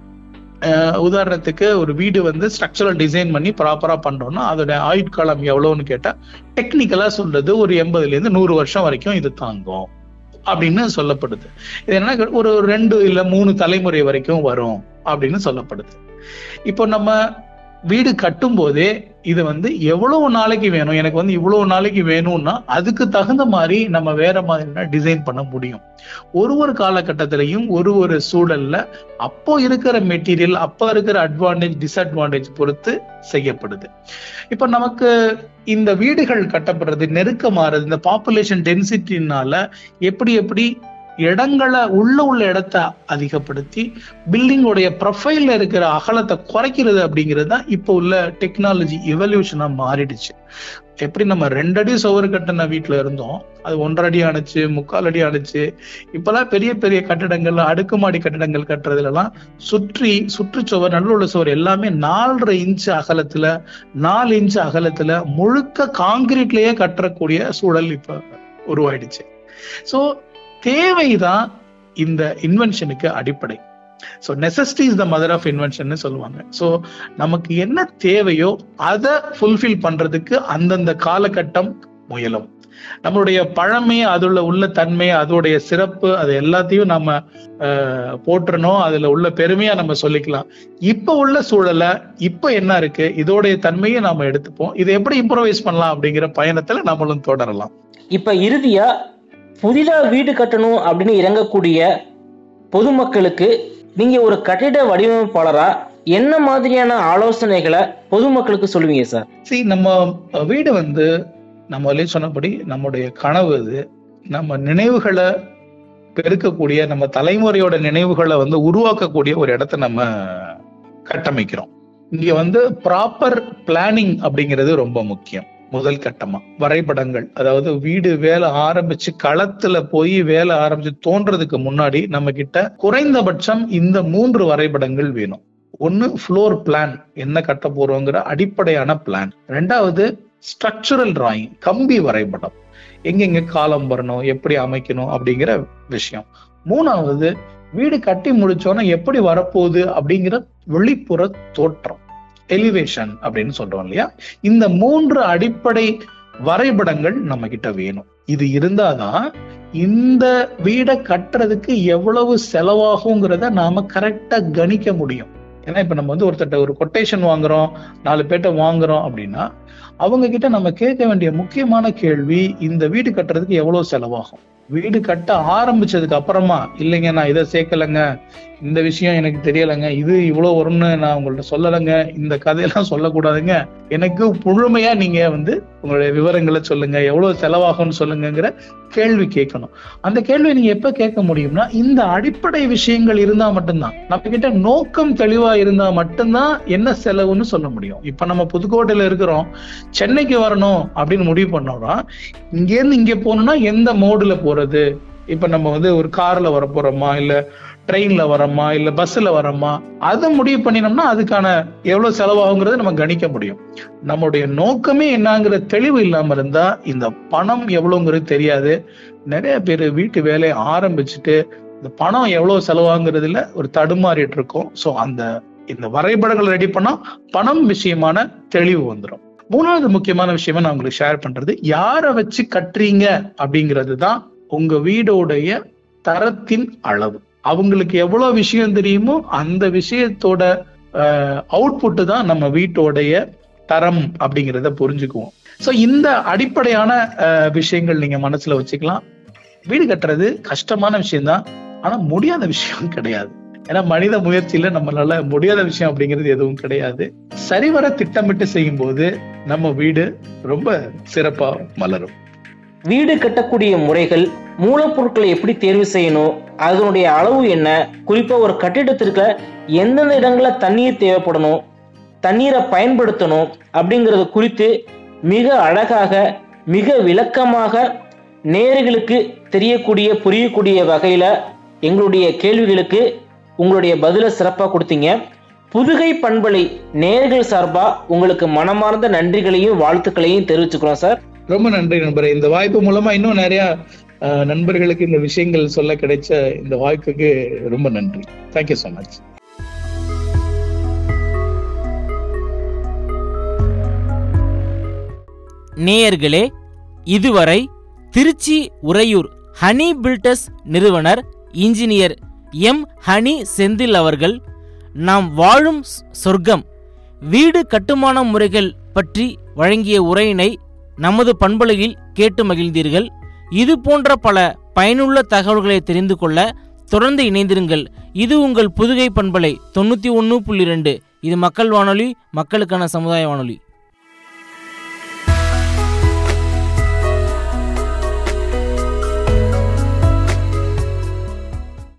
அஹ், உதாரணத்துக்கு ஒரு வீடு வந்து ஸ்ட்ரக்சரல் டிசைன் பண்ணி ப்ராப்பரா பண்றோம்னா அதோட ஆயுட்காலம் எவ்வளவுன்னு கேட்டா டெக்னிக்கலா சொல்றது ஒரு எண்பதுல இருந்து நூறு வருஷம் வரைக்கும் இது தாங்கும் அப்படின்னு சொல்லப்படுது இது என்ன ஒரு ரெண்டு இல்ல மூணு தலைமுறை வரைக்கும் வரும் அப்படின்னு சொல்லப்படுது இப்போ நம்ம வீடு கட்டும் போதே இது வந்து எவ்வளவு நாளைக்கு வேணும் எனக்கு வந்து இவ்வளவு நாளைக்கு வேணும்னா அதுக்கு தகுந்த மாதிரி நம்ம வேற மாதிரி டிசைன் பண்ண முடியும் ஒரு ஒரு காலகட்டத்திலையும் ஒரு ஒரு சூழல்ல அப்போ இருக்கிற மெட்டீரியல் அப்போ இருக்கிற அட்வான்டேஜ் டிஸ்அட்வான்டேஜ் பொறுத்து செய்யப்படுது இப்ப நமக்கு இந்த வீடுகள் கட்டப்படுறது நெருக்கமாறது இந்த பாப்புலேஷன் டென்சிட்டினால எப்படி எப்படி இடங்களை உள்ள உள்ள இடத்த அதிகப்படுத்தி பில்டிங்கோடைய ப்ரொஃபைல்ல இருக்கிற அகலத்தை குறைக்கிறது அப்படிங்கிறது தான் இப்போ உள்ள டெக்னாலஜி எவல்யூஷனா மாறிடுச்சு எப்படி நம்ம ரெண்டடி சுவர் கட்டின வீட்டுல இருந்தோம் அது ஒன்றரை அடி ஆணுச்சு முக்கால் அடி ஆணுச்சு இப்பெல்லாம் பெரிய பெரிய கட்டடங்கள் அடுக்குமாடி கட்டடங்கள் கட்டுறதுல எல்லாம் சுற்றி சுற்றுச்சுவர் நடுவில் உள்ள சுவர் எல்லாமே நாலரை இன்ச் அகலத்துல நாலு இன்ச் அகலத்துல முழுக்க காங்கிரீட்லயே கட்டக்கூடிய சூழல் இப்ப உருவாயிடுச்சு சோ தேவைதான் இந்த இன்வென்ஷனுக்கு அடிப்படை so necessity is the mother of invention சொல்லுவாங்க ஸோ நமக்கு என்ன தேவையோ அதை ஃபுல்ஃபில் பண்றதுக்கு அந்தந்த காலகட்டம் முயலும் நம்மளுடைய பழமை அதுல உள்ள தன்மை அதோடைய சிறப்பு அது எல்லாத்தையும் நம்ம அஹ், போற்றணும் அதுல உள்ள பெருமையா நம்ம சொல்லிக்கலாம் இப்ப உள்ள சூழல இப்ப என்ன இருக்கு இதோடைய தன்மையை நாம எடுத்துப்போம் இதை எப்படி இம்ப்ரவைஸ் பண்ணலாம் அப்படிங்கிற பயணத்துல நம்மளும் தொடரலாம் இப்ப இறுதியா புதிதா வீடு கட்டணும் அப்படின்னு இறங்கக்கூடிய பொதுமக்களுக்கு நீங்க ஒரு கட்டிட வடிவமைப்பாளரா என்ன மாதிரியான ஆலோசனைகளை பொதுமக்களுக்கு சொல்லுவீங்க சார் see நம்ம அஹ், வீடு வந்து நம்ம சொன்னபடி நம்முடைய கனவு இது நம்ம நினைவுகளை பெருக்கக்கூடிய நம்ம தலைமுறையோட நினைவுகளை வந்து உருவாக்கக்கூடிய ஒரு இடத்த நம்ம கட்டமைக்கிறோம் இங்க வந்து ப்ராப்பர் பிளானிங் அப்படிங்கிறது ரொம்ப முக்கியம் முதல் கட்டமா வரைபடங்கள் அதாவது வீடு வேலை ஆரம்பிச்சு களத்துல போய் வேலை ஆரம்பிச்சு தோன்றதுக்கு முன்னாடி நம்ம கிட்ட குறைந்தபட்சம் இந்த மூன்று வரைபடங்கள் வேணும் ஒன்னு ஃப்ளோர் பிளான் என்ன கட்ட போறோங்கிற அடிப்படையான பிளான் ரெண்டாவது ஸ்ட்ரக்சரல் டிராயிங் கம்பி வரைபடம் எங்கெங்க காலம் வரணும் எப்படி அமைக்கணும் அப்படிங்கிற விஷயம் மூணாவது வீடு கட்டி முடிச்சோன்னா எப்படி வரப்போகுது அப்படிங்கிற வெளிப்புற தோற்றம் எலிவேஷன் அப்படின்னு சொல்றோம் இல்லையா இந்த மூன்று அடிப்படை வரைபடங்கள் நம்ம கிட்ட வேணும் இது இருந்தாதான் இந்த வீடை கட்டுறதுக்கு எவ்வளவு செலவாகுங்கிறத நாம கரெக்டா கணிக்க முடியும் ஏன்னா இப்ப நம்ம வந்து ஒருத்தட்ட ஒரு கொட்டேஷன் வாங்குறோம் நாலு பேர்ட்ட வாங்குறோம் அப்படின்னா அவங்க கிட்ட நம்ம கேட்க வேண்டிய முக்கியமான கேள்வி இந்த வீடு கட்டுறதுக்கு எவ்வளவு செலவாகும் வீடு கட்ட ஆரம்பிச்சதுக்கு அப்புறமா இல்லைங்க நான் இதை சேர்க்கலைங்க இந்த விஷயம் எனக்கு தெரியலைங்க இது இவ்வளவு வரும்னு நான் உங்கள்ட்ட சொல்லலைங்க இந்த கதையெல்லாம் சொல்லக்கூடாதுங்க எனக்கு முழுமையா நீங்க வந்து உங்களுடைய விவரங்களை சொல்லுங்க எவ்வளவு செலவாகும்னு சொல்லுங்கங்கிற கேள்வி கேட்கணும் அந்த கேள்வியை நீங்க எப்ப கேட்க முடியும்னா இந்த அடிப்படை விஷயங்கள் இருந்தா மட்டும்தான் நம்ம கிட்ட நோக்கம் தெளிவா இருந்தா மட்டும்தான் என்ன செலவுன்னு சொல்ல முடியும் இப்ப நம்ம புதுக்கோட்டையில இருக்கிறோம் சென்னைக்கு வரணும் அப்படின்னு முடிவு பண்ணோம்னா இங்க இருந்து இங்க போகணும்னா எந்த மோடுல போறது இப்ப நம்ம வந்து ஒரு கார்ல வர போறோமா இல்ல ட்ரெயின்ல வரோமா இல்ல பஸ்ல வரோமா அதை முடிவு பண்ணினோம்னா அதுக்கான எவ்வளவு செலவாகுங்கிறத நம்ம கணிக்க முடியும் நம்மளுடைய நோக்கமே என்னங்கிற தெளிவு இல்லாம இருந்தா இந்த பணம் எவ்வளவுங்கிறது தெரியாது நிறைய பேர் வீட்டு வேலையை ஆரம்பிச்சுட்டு இந்த பணம் எவ்வளவு செலவாகுங்கிறதுல ஒரு தடுமாறிட்டு இருக்கோம் சோ அந்த இந்த வரைபடங்கள் ரெடி பண்ணா பணம் விஷயமான தெளிவு வந்துடும் மூணாவது முக்கியமான விஷயமா நான் உங்களுக்கு ஷேர் பண்றது யாரை வச்சு கட்டுறீங்க அப்படிங்கிறது தான் உங்க வீடோடைய தரத்தின் அளவு அவங்களுக்கு எவ்வளவு விஷயம் தெரியுமோ அந்த விஷயத்தோட அவுட்புட் தான் நம்ம வீட்டோடைய தரம் அப்படிங்கிறத புரிஞ்சுக்குவோம் சோ இந்த அடிப்படையான அஹ், விஷயங்கள் நீங்க மனசுல வச்சுக்கலாம் வீடு கட்டுறது கஷ்டமான விஷயம்தான் ஆனா முடியாத விஷயம் கிடையாது ஏன்னா மனித முயற்சியில நம்மளால முடியாத விஷயம் அப்படிங்கிறது எதுவும் கிடையாது சரிவர திட்டமிட்டு செய்யும் போது நம்ம வீடு ரொம்ப சிறப்பா மலரும் வீடு கட்டக்கூடிய முறைகள் மூலப்பொருட்களை எப்படி தேர்வு செய்யணும் அதனுடைய அளவு என்ன குறிப்பா ஒரு கட்டிடத்திற்கு எந்தெந்த இடங்கள்ல தண்ணீர் தேவைப்படணும் தண்ணீரை பயன்படுத்தணும் அப்படிங்கிறது குறித்து மிக அழகாக மிக விளக்கமாக நேயர்களுக்கு தெரியக்கூடிய புரியக்கூடிய வகையில எங்களுடைய கேள்விகளுக்கு உங்களுடைய பதிலை சிறப்பாக கொடுத்தீங்க புதுகை பண்பலை நேயர்கள் சார்பா உங்களுக்கு மனமார்ந்த நன்றிகளையும் வாழ்த்துக்களையும் தெரிவிச்சுக்கிறோம் சார் ரொம்ப நன்றி நண்பரே இந்த வாய்ப்பு மூலமா இன்னும் நிறைய அஹ், நண்பர்களுக்கு இந்த விஷயங்கள் சொல்ல கிடைச்ச இந்த வாய்ப்புக்கு ரொம்ப நன்றி தேங்க்யூ so மச் நேயர்களே இதுவரை திருச்சி உறையூர் ஹனி பில்டர்ஸ் நிறுவனர் இன்ஜினியர் எம் ஹனி செந்தில் அவர்கள் நாம் வாழும் ஸ்- சொர்க்கம் வீடு கட்டுமான முறைகள் பற்றி வழங்கிய உரையினை நமது பண்பலையில் கேட்டு மகிழ்ந்தீர்கள் இது போன்ற பல பயனுள்ள தகவல்களை தெரிந்து கொள்ள தொடர்ந்து இணைந்திருங்கள் இது உங்கள் புதுகை பண்பலை தொண்ணூற்றி ஒன்று புள்ளி ரெண்டு இது மக்கள் வானொலி மக்களுக்கான சமுதாய வானொலி